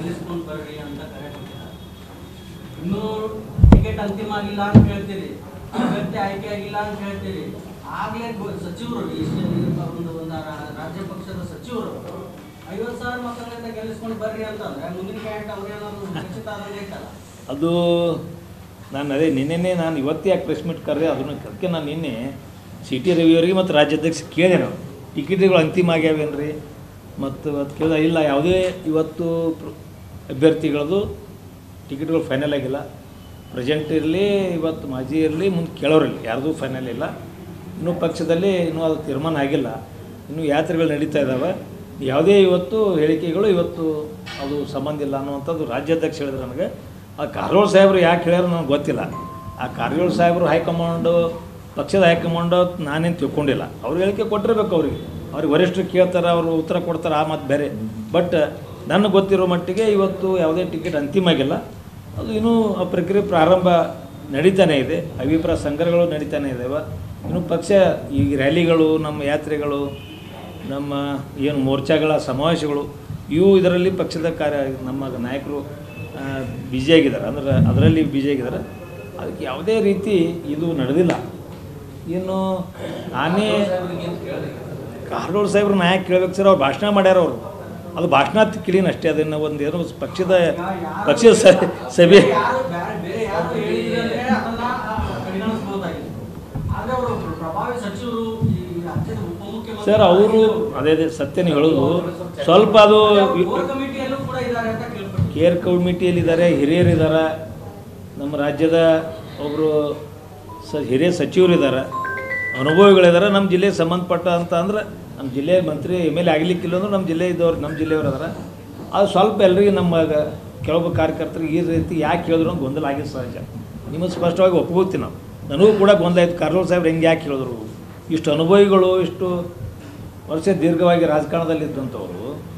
[SPEAKER 5] ಬರ್ರಿ ಅಂತ ಕರೆ ಕೊಟ್ಟಿದ್ದಾರೆ ಇನ್ನೂ ಟಿಕೆಟ್ ಅಂತಿಮ ಆಗಿಲ್ಲ ಅಂತ ಹೇಳ್ತೀರಿ ಅಭ್ಯರ್ಥಿ ಆಯ್ಕೆ ಆಗಿಲ್ಲ ಅಂತ ಹೇಳ್ತೀರಿ ಆಗ್ಲೇ ಗೊ- ಸಚಿವರು ಇಷ್ಟು ಒಂದು ಒಂದು ರಾ- ರಾಜ್ಯ ಪಕ್ಷದ ಸಚಿವರು ಐವತ್ತು ಸಾವಿರ ಮಕ್ಕಳಿಂದ ಗೆಲ್ಲಿಸ್ಕೊಂಡು ಬರ್ರಿ ಅಂತಂದ್ರೆ ಮುಂದಿನ ಕ್ಯಾಂಟ್ ಅವ್ರೇನಾದ್ರು ಖಚಿತ ಆದಂಗೆ ಐತಲ್ಲ
[SPEAKER 2] ಅದು ನಾನು ಅದೇ ನಿನ್ನೆನೇ ನಾನು ಇವತ್ತೇ ಯಾಕೆ ಪ್ರೆಸ್ ಮೀಟ್ ಕರೆದೆ ಅದನ್ನು ಅದಕ್ಕೆ ನಾನು ನಿನ್ನೆ ಸಿ ಟಿ ರವಿಯವರಿಗೆ ಮತ್ತು ರಾಜ್ಯಾಧ್ಯಕ್ಷ ಕೇಳಿದೆ ನಾವು ಟಿಕೆಟ್ಗಳು ಅಂತಿಮ ಆಗ್ಯಾವೇನ್ರಿ ಮತ್ತು ಅದು ಕೇಳಿದ ಇಲ್ಲ ಯಾವುದೇ ಇವತ್ತು ಪ್ರ- ಅಭ್ಯರ್ಥಿಗಳದು ಟಿಕೆಟ್ಗಳು ಫೈನಲ್ ಆಗಿಲ್ಲ ಪ್ರೆಸೆಂಟ್ ಇರಲಿ ಇವತ್ತು ಮಾಜಿ ಇರಲಿ ಮುಂದೆ ಕೇಳೋರಿಲ್ಲ ಯಾರ್ದು ಫೈನಲ್ ಇಲ್ಲ ಇನ್ನೂ ಪಕ್ಷದಲ್ಲಿ ಇನ್ನೂ ಅದು ತೀರ್ಮಾನ ಆಗಿಲ್ಲ ಇನ್ನೂ ಯಾತ್ರೆಗಳು ನಡೀತಾ ಇದ್ದಾವೆ ಯಾವುದೇ ಇವತ್ತು ಹೇಳಿಕೆಗಳು ಇವತ್ತು ಅದು ಸಂಬಂಧ ಇಲ್ಲ ಅನ್ನುವಂಥದ್ದು ರಾಜ್ಯಾಧ್ಯಕ್ಷ ಹೇಳಿದ್ರು ನನಗೆ ಆ ಕಾರಜೋಳ ಸಾಹೇಬರು ಯಾಕೆ ಹೇಳ್ಯಾರ ನನಗೆ ಗೊತ್ತಿಲ್ಲ ಆ ಕಾರಜೋಳ ಸಾಹೇಬರು ಹೈಕಮಾಂಡು ಪಕ್ಷದ ಹೈಕಮಾಂಡು ನಾನೇನು ತಿಳ್ಕೊಂಡಿಲ್ಲ ಅವ್ರು ಹೇಳಿಕೆ ಕೊಟ್ಟಿರ್ಬೇಕು ಅವ್ರಿಗೆ ಅವ್ರಿಗೆ ವರಿಷ್ಠರು ಕೇಳ್ತಾರೆ ಅವರು ಉತ್ತರ ಕೊಡ್ತಾರೆ ಆ ಮಾತು ಬೇರೆ ಬಟ್ ನನಗೆ ಗೊತ್ತಿರೋ ಮಟ್ಟಿಗೆ ಇವತ್ತು ಯಾವುದೇ ಟಿಕೆಟ್ ಅಂತಿಮ ಆಗಿಲ್ಲ ಅದು ಇನ್ನೂ ಆ ಪ್ರಕ್ರಿಯೆ ಪ್ರಾರಂಭ ನಡೀತಾನೇ ಇದೆ ಅಭಿಪ್ರಾಯ ಸಂಗ್ರಹಗಳು ನಡೀತಾನೆ ಇದ್ದಾವೆ ಇನ್ನು ಪಕ್ಷ ಈ ರ್ಯಾಲಿಗಳು ನಮ್ಮ ಯಾತ್ರೆಗಳು ನಮ್ಮ ಏನು ಮೋರ್ಚಾಗಳ ಸಮಾವೇಶಗಳು ಇವು ಇದರಲ್ಲಿ ಪಕ್ಷದ ಕಾರ್ಯ ನಮ್ಮ ನಾಯಕರು ಬ್ಯುಸಿ ಆಗಿದ್ದಾರೆ ಅಂದ್ರೆ ಅದರಲ್ಲಿ ಬ್ಯುಸಿ ಆಗಿದ್ದಾರೆ ಅದಕ್ಕೆ ಯಾವುದೇ ರೀತಿ ಇದು ನಡೆದಿಲ್ಲ ಇನ್ನು ನಾನೇ ಕಾರಜೋಳ ಸಾಹೇಬ್ರು ನಾಯಕ್ ಕೇಳ್ಬೇಕು ಸರ್ ಅವ್ರು ಭಾಷಣ ಮಾಡ್ಯಾರ ಅವರು ಅದು ಭಾಷಣ ಕಿಲೀನ್ ಅಷ್ಟೇ ಅದನ್ನು ಒಂದು ಏನೋ ಪಕ್ಷದ ಪಕ್ಷದ ಸ- ಸಭೆ
[SPEAKER 5] ಯಾರು ಬೇರೆ ಬೇರೆ ಯಾರು ಹೇಳಿದ್ರೆ ಅದನ್ನ ಪರಿಗಣಿಸಬಹುದಾಗಿದೆ ಆದ್ರೆ ಅವರು ಪ್ರಭಾವಿ ಸಚಿವರು ಈ ರಾಜ್ಯದ ಉಪಮುಖ್ಯಮಂತ್ರಿ
[SPEAKER 2] ಸರ್ ಅವರು ಅದೇ ಅದೇ ಸತ್ಯ ನೀವು ಹೇಳೋದು ಸ್ವಲ್ಪ ಅದು
[SPEAKER 5] ಕೋರ್ ಕಮಿಟಿಯಲ್ಲೂ ಕೂಡ ಇದ್ದಾರೆ ಅಂತ ಕೇಳ್ಪಟ್ಟೆ
[SPEAKER 2] ಕೇರ್ ಕಮಿಟಿಯಲ್ಲಿದ್ದಾರೆ ಹಿರಿಯರಿದ್ದಾರೆ ನಮ್ಮ ರಾಜ್ಯದ ಒಬ್ಬರು ಸ ಹಿರಿಯ ಸಚಿವರಿದ್ದಾರೆ ಅನುಭವಿಗಳಿದ್ದಾರೆ ನಮ್ಮ ಜಿಲ್ಲೆಗೆ ಸಂಬಂಧಪಟ್ಟ ಅಂತ ಅಂದ್ರೆ ನಮ್ಮ ಜಿಲ್ಲೆ ಮಂತ್ರಿ ಎಮ್ ಎಲ್ ಎ ಆಗಲಿಕ್ಕಿಲ್ಲ ಅಂದ್ರೆ ನಮ್ಮ ಜಿಲ್ಲೆ ಇದ್ದವ್ರು ನಮ್ಮ ಜಿಲ್ಲೆಯವ್ರು ಅದಾರ ಅದು ಸ್ವಲ್ಪ ಎಲ್ರಿಗೆ ನಮ್ಮ ಕೆಲವೊಬ್ಬ ಕಾರ್ಯಕರ್ತರಿಗೆ ಈ ರೀತಿ ಯಾಕೆ ಹೇಳಿದ್ರು ಅಂತ ಗೊಂದಲ ಆಗಿದೆ ಸಹಜ ನಿಮಗೆ ಸ್ಪಷ್ಟವಾಗಿ ಒಪ್ಕೋತೀನಿ ನಾವು ನನಗೂ ಕೂಡ ಗೊಂದಲ ಆಯ್ತು ಕಾರಜೋಳ ಸಾಹೇಬ್ರು ಹೆಂಗೆ ಯಾಕೆ ಹೇಳಿದ್ರು ಇಷ್ಟು ಅನುಭವಿಗಳು ಇಷ್ಟು ವರ್ಷ ದೀರ್ಘವಾಗಿ ರಾಜಕಾರಣದಲ್ಲಿ ಇದ್ದಂಥವ್ರು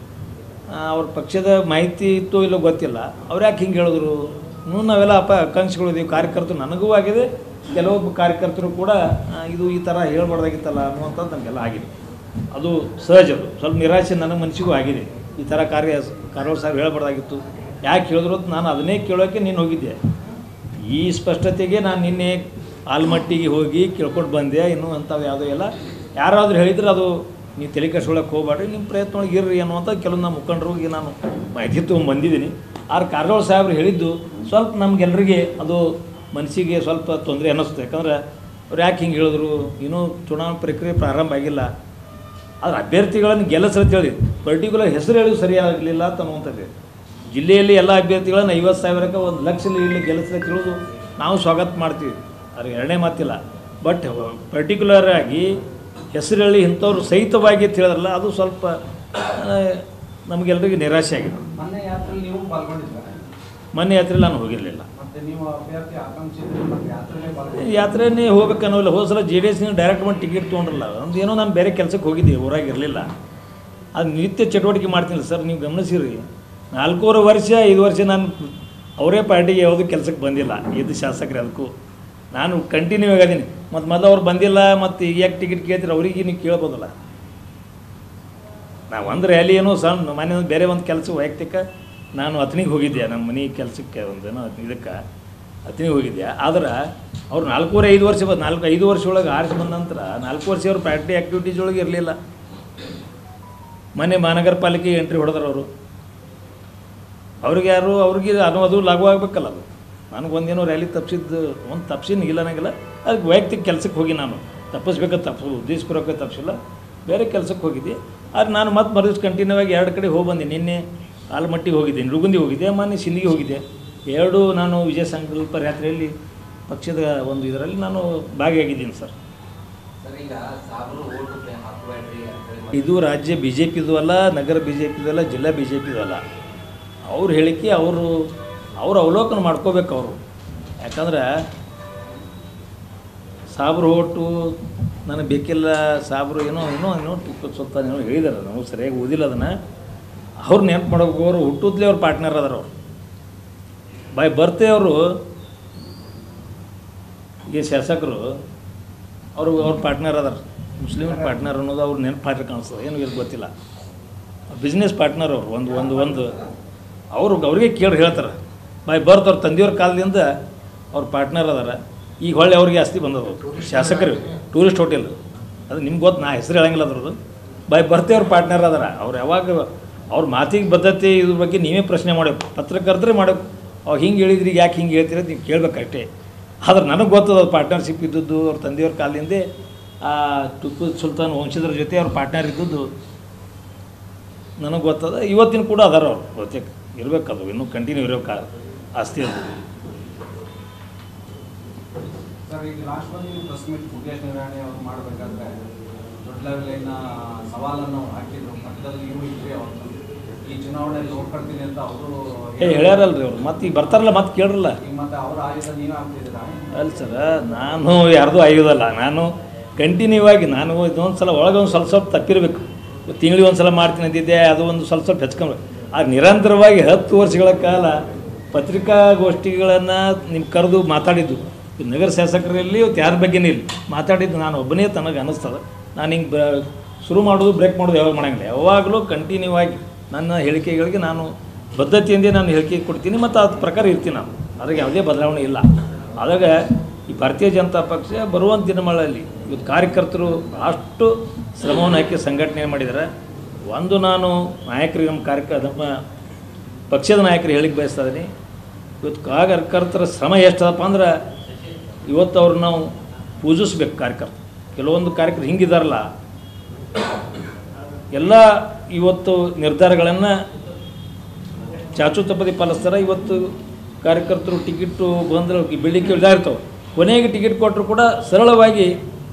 [SPEAKER 2] ಆ, ಅವ್ರ ಪಕ್ಷದ ಮಾಹಿತಿ ಇತ್ತು ಇಲ್ಲೋ ಗೊತ್ತಿಲ್ಲ ಅವ್ರು ಯಾಕೆ ಹಿಂಗೆ ಹೇಳಿದ್ರು ಇನ್ನೂ ನಾವೆಲ್ಲ ಅಪ ಆಕಾಂಕ್ಷಿಗಳು ಇದೀವಿ ಕಾರ್ಯಕರ್ತರು ನನಗೂ ಆಗಿದೆ ಕೆಲವೊಬ್ಬ ಕಾರ್ಯಕರ್ತರು ಕೂಡ ಆ, ಇದು ಈ ಥರ ಹೇಳ್ಬಾರ್ದಾಗಿತ್ತಲ್ಲ ಅನ್ನುವಂಥದ್ದು ನಮಗೆಲ್ಲ ಆಗಿದೆ ಅದು ಸಹಜ ಅದು ಸ್ವಲ್ಪ ನಿರಾಶೆ ನನ್ನ ಮನಸ್ಸಿಗೂ ಆಗಿದೆ ಈ ಥರ ಕಾರ್ಯ ಕಾರವಾರ ಸಾಹೇಬ್ ಹೇಳ್ಬಾರ್ದಾಗಿತ್ತು ಯಾಕೆ ಹೇಳಿದ್ರು ಅಂತ ನಾನು ಅದನ್ನೇ ಕೇಳೋಕ್ಕೆ ನೀನು ಹೋಗಿದ್ದೆ ಈ ಸ್ಪಷ್ಟತೆಗೆ ನಾನು ನಿನ್ನೆ ಆಲ್ಮಟ್ಟಿಗೆ ಹೋಗಿ ಕೇಳ್ಕೊಂಡು ಬಂದೆ ಇನ್ನೂ ಅಂಥವು ಯಾವುದೂ ಇಲ್ಲ ಯಾರಾದರೂ ಹೇಳಿದ್ರೆ ಅದು ನೀವು ತಲೆ ಕೆಡ್ಸ್ಕೊಳಕ್ಕೆ ಹೋಗ್ಬೇಡ್ರಿ ನಿಮ್ಮ ಪ್ರಯತ್ನ ಒಳಗೆ ಇರ್ರಿ ಅನ್ನುವಂಥ ಕೆಲವು ನಮ್ಮ ಮುಖಂಡರಿಗೆ ನಾನು ಮಾಹಿತಿ ತೊಗೊಂಡು ಬಂದಿದ್ದೀನಿ ಆದ್ರೆ ಕಾರಜೋಳ ಸಾಹೇಬ್ರು ಹೇಳಿದ್ದು ಸ್ವಲ್ಪ ನಮಗೆಲ್ಲರಿಗೆ ಅದು ಮನಸ್ಸಿಗೆ ಸ್ವಲ್ಪ ತೊಂದರೆ ಅನ್ನಿಸ್ತು ಯಾಕಂದ್ರೆ ಅವ್ರು ಯಾಕೆ ಹಿಂಗೆ ಹೇಳಿದ್ರು ಇನ್ನೂ ಚುನಾವಣಾ ಪ್ರಕ್ರಿಯೆ ಪ್ರಾರಂಭ ಆಗಿಲ್ಲ ಆದ್ರೆ ಅಭ್ಯರ್ಥಿಗಳನ್ನು ಗೆಲ್ಲಿಸ್ರಂತ ಹೇಳಿ ಪರ್ಟಿಕ್ಯುಲರ್ ಹೆಸರು ಹೇಳಿ ಸರಿಯಾಗಲಿಲ್ಲ ಅಂತ ಅನ್ನುವಂಥದ್ದು ಜಿಲ್ಲೆಯಲ್ಲಿ ಎಲ್ಲ ಅಭ್ಯರ್ಥಿಗಳನ್ನು ಐವತ್ತು ಸಾವಿರಕ್ಕೆ ಒಂದು ಲಕ್ಷ ಇಲ್ಲಿ ಗೆಲ್ಲಿಸ್ಲಿಕ್ಕೆ ಹೇಳೋದು ನಾವು ಸ್ವಾಗತ ಮಾಡ್ತೀವಿ ಅದ್ರ ಎರಡನೇ ಮಾತಿಲ್ಲ ಬಟ್ ಪರ್ಟಿಕ್ಯುಲರ್ ಆಗಿ ಹೆಸರು ಹೇಳಿ ಇಂಥವ್ರು ಸಹಿತವಾಗಿ ಅಂತ ಹೇಳಿದ್ರಲ್ಲ ಅದು ಸ್ವಲ್ಪ ಆ, ನಮಗೆಲ್ಲರಿಗೂ ನಿರಾಶೆ ಆಗಿದೆ
[SPEAKER 4] ಮೊನ್ನೆ ಯಾತ್ರೆಯಲ್ಲಿ ನೀವು ಪಾಲ್ಗೊಂಡಿದ್ದಾರೆ
[SPEAKER 2] ಮೊನ್ನೆ ಯಾತ್ರೆಯಲ್ಲಿ ನಾನು ಹೋಗಿರಲಿಲ್ಲ
[SPEAKER 4] ಮತ್ತೆ ನೀವು ಅಭ್ಯರ್ಥಿ ಆಕಾಂಕ್ಷಿ ಇದ್ರೆ ಮತ್ತೆ ಯಾತ್ರೆಗೆ ಪಾಲ್ಗೊಂಡಿದ್ದೀರಿ
[SPEAKER 2] ಯಾತ್ರೆನೇ ಹೋಗ್ಬೇಕು ಅನ್ನೋಲ್ಲ ಹೋದ ಸಲ ಜೆ ಡಿ ಎಸ್ನ ಡೈರೆಕ್ಟ್ ಮಾಡಿ ಟಿಕೆಟ್ ತೊಗೊಂಡ್ರಲ್ಲ ಒಂದು ಏನೋ ನಾನು ಬೇರೆ ಕೆಲಸಕ್ಕೆ ಹೋಗಿದ್ದೆ ಊರಾಗ ಇರಲಿಲ್ಲ ಅದು ನಿತ್ಯ ಚಟುವಟಿಕೆ ಮಾಡ್ತೀನಿ ಸರ್ ನೀವು ಗಮನಿಸಿರಿ ನಾಲ್ಕೂವರೆ ವರ್ಷ ಐದು ವರ್ಷ ನಾನು ಅವರೇ ಪಾರ್ಟಿಗೆ ಯಾವುದೂ ಕೆಲಸಕ್ಕೆ ಬಂದಿಲ್ಲ ಇದು ಶಾಸಕರು ಅದಕ್ಕೂ ನಾನು ಕಂಟಿನ್ಯೂ ಆಗಿದ್ದೀನಿ ಮತ್ತು ಮೊದಲು ಅವ್ರು ಬಂದಿಲ್ಲ ಮತ್ತು ಈಗ ಯಾಕೆ ಟಿಕೆಟ್ ಕೇಳ್ತೀರಿ ಅವ್ರಿಗೆ ನೀವು ಕೇಳ್ಬೋದಲ್ಲ ನಾವು ಒಂದು ರ್ಯಾಲಿ ಏನೋ ಸಣ್ಣ ಮನೆ ಒಂದು ಬೇರೆ ಒಂದು ಕೆಲಸ ವೈಯಕ್ತಿಕ ನಾನು ಅತನಿಗೆ ಹೋಗಿದ್ದೆ ನಮ್ಮ ಮನೆ ಕೆಲಸಕ್ಕೆ ಒಂದು ಏನೋ ಇದಕ್ಕೆ ಅತನಿಗೆ ಹೋಗಿದ್ದೆ ಆದ್ರೆ ಅವ್ರು ನಾಲ್ಕೂವರೆ ಐದು ವರ್ಷ ಬಂದು ನಾಲ್ಕು ಐದು ವರ್ಷ ಒಳಗೆ ಆರಿಸಿ ಬಂದ ನಂತರ ನಾಲ್ಕು ವರ್ಷ ಅವ್ರು ಪಾರ್ಟಿ ಆ್ಯಕ್ಟಿವಿಟೀಸ್ ಒಳಗೆ ಇರಲಿಲ್ಲ ಮೊನ್ನೆ ಮಹಾನಗರ ಪಾಲಿಕೆ ಎಂಟ್ರಿ ಹೊಡೆದ್ರು ಅವರು ಅವ್ರಿಗೆ ಯಾರು ಅವ್ರಿಗೆ ಅದು ಅದು ಲಾಗು ಆಗ್ಬೇಕಲ್ಲ ಅದು ನನಗೊಂದೇನೋ ರ್ಯಾಲಿ ತಪ್ಪಿಸಿದ್ದು ಒಂದು ತಪ್ಸಿನ ಇಲ್ಲ ಅನ್ನಂಗಿಲ್ಲ ಅದಕ್ಕೆ ವೈಯಕ್ತಿಕ ಕೆಲಸಕ್ಕೆ ಹೋಗಿ ನಾನು ತಪ್ಪಿಸ್ಬೇಕಾದ ತಪ್ಪಿಸು ಉದ್ದೇಶಪೂರ್ವಕ ತಪ್ಪಿಸಿಲ್ಲ ಬೇರೆ ಕೆಲಸಕ್ಕೆ ಹೋಗಿದ್ದೆ ಆದ್ರೆ ನಾನು ಮತ್ತೆ ಮರುದಿವ್ಸ ಕಂಟಿನ್ಯೂ ಆಗಿ ಎರಡು ಕಡೆ ಹೋಗಿ ಬಂದೆ ನಿನ್ನೆ ಆಲ್ಮಟ್ಟಿಗೆ ಹೋಗಿದ್ದೆ ನಿರುಗುಂದಿ ಹೋಗಿದ್ದೆ ಮೊನ್ನೆ ಸಿಂಧಿಗೆ ಹೋಗಿದ್ದೆ ಎರಡು ನಾನು ವಿಜಯ ಸಂಕಲ್ಪ ಯಾತ್ರೆಯಲ್ಲಿ ಪಕ್ಷದ ಒಂದು ಇದರಲ್ಲಿ ನಾನು ಭಾಗಿಯಾಗಿದ್ದೀನಿ ಸರ್
[SPEAKER 6] ಸರ್ ಈಗ ಸಾಬ್ರು ಓಟು ಹಾಕಬೇಡ್ರಿ ಅಂತೇಳಿ
[SPEAKER 2] ಇದು ರಾಜ್ಯ ಬಿ ಜೆ ಪಿದು ಅಲ್ಲ ನಗರ ಬಿ ಜೆ ಪಿದು ಅಲ್ಲ ಜಿಲ್ಲಾ ಬಿ ಜೆ ಪಿದು ಅಲ್ಲ ಅವ್ರ ಹೇಳಿಕೆ ಅವರು ಅವ್ರು ಅವಲೋಕನ ಮಾಡ್ಕೋಬೇಕು ಅವರು ಯಾಕಂದ್ರೆ ಸಾಬ್ರು ಓಟು ನನಗೆ ಬೇಕಿಲ್ಲ ಸಾಬ್ರು ಏನೋ ಏನೋ ಏನೋ ಟಿಪ್ಪು ಸುಲ್ತಾನ್ ಏನೋ ಹೇಳಿದಾರೆ ನಾವು ಸರಿಯಾಗಿ ಓದಿಲ್ಲ ಅದನ್ನು ಅವ್ರು ನೆನ್ಪು ಮಾಡೋಕೆ ಅವರು ಹುಟ್ಟುದ್ಲೇ ಅವ್ರ ಪಾರ್ಟ್ನರ್ ಅದಾರ ಅವ್ರು ಬೈ ಬರ್ತೆ ಅವರು ಈ ಶಾಸಕರು ಅವರು ಅವ್ರ ಪಾರ್ಟ್ನರ್ ಅದಾರ ಮುಸ್ಲಿಮ್ ಪಾರ್ಟ್ನರ್ ಅನ್ನೋದು ಅವ್ರು ನೆನಪು ಮಾಡ್ರಿ ಕಾಣಿಸ್ತದೆ ಏನು ಇದು ಗೊತ್ತಿಲ್ಲ ಬಿಸ್ನೆಸ್ ಪಾರ್ಟ್ನರ್ ಅವರು ಒಂದು ಒಂದು ಒಂದು ಅವರು ಅವ್ರಿಗೆ ಕೇಳಿ ಹೇಳ್ತಾರೆ ಬಾಯ್ ಬರ್ತ್ ಅವ್ರ ತಂದೆಯವ್ರ ಕಾಲದಿಂದ ಅವ್ರ ಪಾರ್ಟ್ನರ್ ಅದಾರ ಈಗ ಹೊಳ್ಳಿ ಅವ್ರಿಗೆ ಆಸ್ತಿ ಬಂದದ ಶಾಸಕರು ಟೂರಿಸ್ಟ್ ಹೋಟೆಲ್ ಅದು ನಿಮ್ಗೆ ಗೊತ್ತು ನಾ ಹೆಸರು ಹೇಳಂಗಿಲ್ಲ ಅದ್ರದ್ದು ಬಾಯ್ ಬರ್ತೆ ಅವ್ರ ಪಾರ್ಟ್ನರ್ ಅದಾರ ಅವ್ರು ಯಾವಾಗ ಅವ್ರ ಮಾತಿಗೆ ಬದ್ಧತೆ ಇದ್ರ ಬಗ್ಗೆ ನೀವೇ ಪ್ರಶ್ನೆ ಮಾಡಬೇಕು ಪತ್ರಕರ್ತರೇ ಮಾಡಬೇಕು ಅವಾಗ ಹಿಂಗೆ ಹೇಳಿದ್ರಿ ಯಾಕೆ ಹಿಂಗೆ ಹೇಳ್ತೀರ ಅಂತ ನೀವು ಕೇಳ್ಬೇಕಷ್ಟೇ ಆದ್ರೆ ನನಗೆ ಗೊತ್ತದ ಅವ್ರ ಪಾರ್ಟ್ನರ್ಶಿಪ್ ಇದ್ದದ್ದು ಅವ್ರ ತಂದೆಯವ್ರ ಕಾಲದಿಂದೇ ಆ ಟಿಪ್ಪು ಸುಲ್ತಾನ್ ವಂಶದರ ಜೊತೆ ಅವ್ರ ಪಾರ್ಟ್ನರ್ ಇದ್ದದ್ದು ನನಗೆ ಗೊತ್ತದ ಇವತ್ತಿನ ಕೂಡ ಅದಾರ ಅವ್ರು ಬಹುತೇಕ ಇರಬೇಕದು ಇನ್ನೂ ಕಂಟಿನ್ಯೂ ಇರಬೇಕು ಆಸ್ತಿ ಅದು
[SPEAKER 4] ಸರ್ ಈಗ ಲಾಸ್ಟ್ ಒಂದು ನೀವು ಪ್ರೆಸ್ ಮೀಟ್ ಮುಖೇಶ್ ನಿರಾಣಿ ಅವ್ರು ಮಾಡಬೇಕಾದ್ರೆ ದೊಡ್ಡ ಲೆವೆಲಿನ ಸವಾಲನ್ನು ಅವ್ರು ಹಾಕಿದ್ರು ಪಕ್ಕದಲ್ಲಿ ನೀವು ಇದ್ರಿ ಅವ್ರನ್ನ ಈ ಚುನಾವಣೆಯಲ್ಲಿ ಹೋಗ್ಕೊಡ್ತೀನಿ ಅಂತ ಅವರು
[SPEAKER 2] ಏ ಹೇಳ್ಯಾರಲ್ರಿ ಅವ್ರು ಮತ್ತೆ ಈಗ ಬರ್ತಾರಲ್ಲ ಮತ್ತೆ ಕೇಳ್ರಲ್ಲ
[SPEAKER 4] ಈಗ ಮತ್ತೆ ಅವ್ರ ಆಯುಧ ನೀವೇ ಆಗ್ತಿದ್ದೀರಾ
[SPEAKER 2] ಅಲ್ಲ ಸರ ನಾನು ಯಾರ್ದು ಆಗೋದಲ್ಲ ನಾನು ಕಂಟಿನ್ಯೂ ಆಗಿ ನಾನು ಇದೊಂದು ಸಲ ಒಳಗೆ ಒಂದು ಸ್ವಲ್ಪ ಸ್ವಲ್ಪ ತಪ್ಪಿರಬೇಕು ತಿಂಗಳಿಗೆ ಒಂದು ಸಲ ಮಾಡ್ತೀನಿ ಅಂತಿದ್ದೆ ಅದು ಒಂದು ಸ್ವಲ್ಪ ಸ್ವಲ್ಪ ಹೆಚ್ಕೊಬೇಕು ಆ ನಿರಂತರವಾಗಿ ಹತ್ತು ವರ್ಷಗಳ ಕಾಲ ಪತ್ರಿಕಾಗೋಷ್ಠಿಗಳನ್ನು ನಿಮ್ಮ ಕರೆದು ಮಾತಾಡಿದ್ದು ಈ ನಗರ ಶಾಸಕರಲ್ಲಿ ಇವತ್ತು ಯಾರ ಬಗ್ಗೆನೇ ಇಲ್ಲ ಮಾತಾಡಿದ್ದು ನಾನು ಒಬ್ಬನೇ ತನಗೆ ಅನ್ನಿಸ್ತದೆ ನಾನು ಹಿಂಗೆ ಬ ಶುರು ಮಾಡೋದು ಬ್ರೇಕ್ ಮಾಡೋದು ಯಾವಾಗ ಮಾಡಂಗಿಲ್ಲ ಯಾವಾಗಲೂ ಕಂಟಿನ್ಯೂ ಆಗಿ ನನ್ನ ಹೇಳಿಕೆಗಳಿಗೆ ನಾನು ಬದ್ಧತೆಯಿಂದ ನಾನು ಹೇಳಿಕೆ ಕೊಡ್ತೀನಿ ಮತ್ತು ಅದ್ರ ಪ್ರಕಾರ ಇರ್ತೀನಿ ನಾನು ಅದ್ರಾಗ ಯಾವುದೇ ಬದಲಾವಣೆ ಇಲ್ಲ ಆದಾಗ ಈ ಭಾರತೀಯ ಜನತಾ ಪಕ್ಷ ಬರುವಂಥ ದಿನಗಳಲ್ಲಿ ಇವತ್ತು ಕಾರ್ಯಕರ್ತರು ಅಷ್ಟು ಶ್ರಮವನ್ನು ಹಾಕಿ ಸಂಘಟನೆ ಮಾಡಿದ್ದಾರೆ ಒಂದು ನಾನು ನಾಯಕರಿಗೆ ನಮ್ಮ ಕಾರ್ಯಕ ನಮ್ಮ ಪಕ್ಷದ ನಾಯಕರು ಹೇಳಿಕ್ಕೆ ಬಯಸ್ತಾ ಇದ್ದೀನಿ ಇವತ್ತು ಕಾರ್ಯಕರ್ತರ ಶ್ರಮ ಎಷ್ಟದಪ್ಪ ಅಂದ್ರೆ ಇವತ್ತು ಅವ್ರು ನಾವು ಪೂಜಿಸ್ಬೇಕು ಕಾರ್ಯಕರ್ತರು ಕೆಲವೊಂದು ಕಾರ್ಯಕರ್ತರು ಹಿಂಗಿದಾರಲ್ಲ ಎಲ್ಲ ಇವತ್ತು ನಿರ್ಧಾರಗಳನ್ನು ಚಾಚು ತಪ್ಪದೆ ಪಾಲಿಸ್ತಾರೆ ಇವತ್ತು ಕಾರ್ಯಕರ್ತರು ಟಿಕೆಟು ಬಂದ್ರೆ ಬೆಳಿಗ್ಗೆ ಇದಾಗಿರ್ತವೆ ಕೊನೆಗೆ ಟಿಕೆಟ್ ಕೊಟ್ಟರು ಕೂಡ ಸರಳವಾಗಿ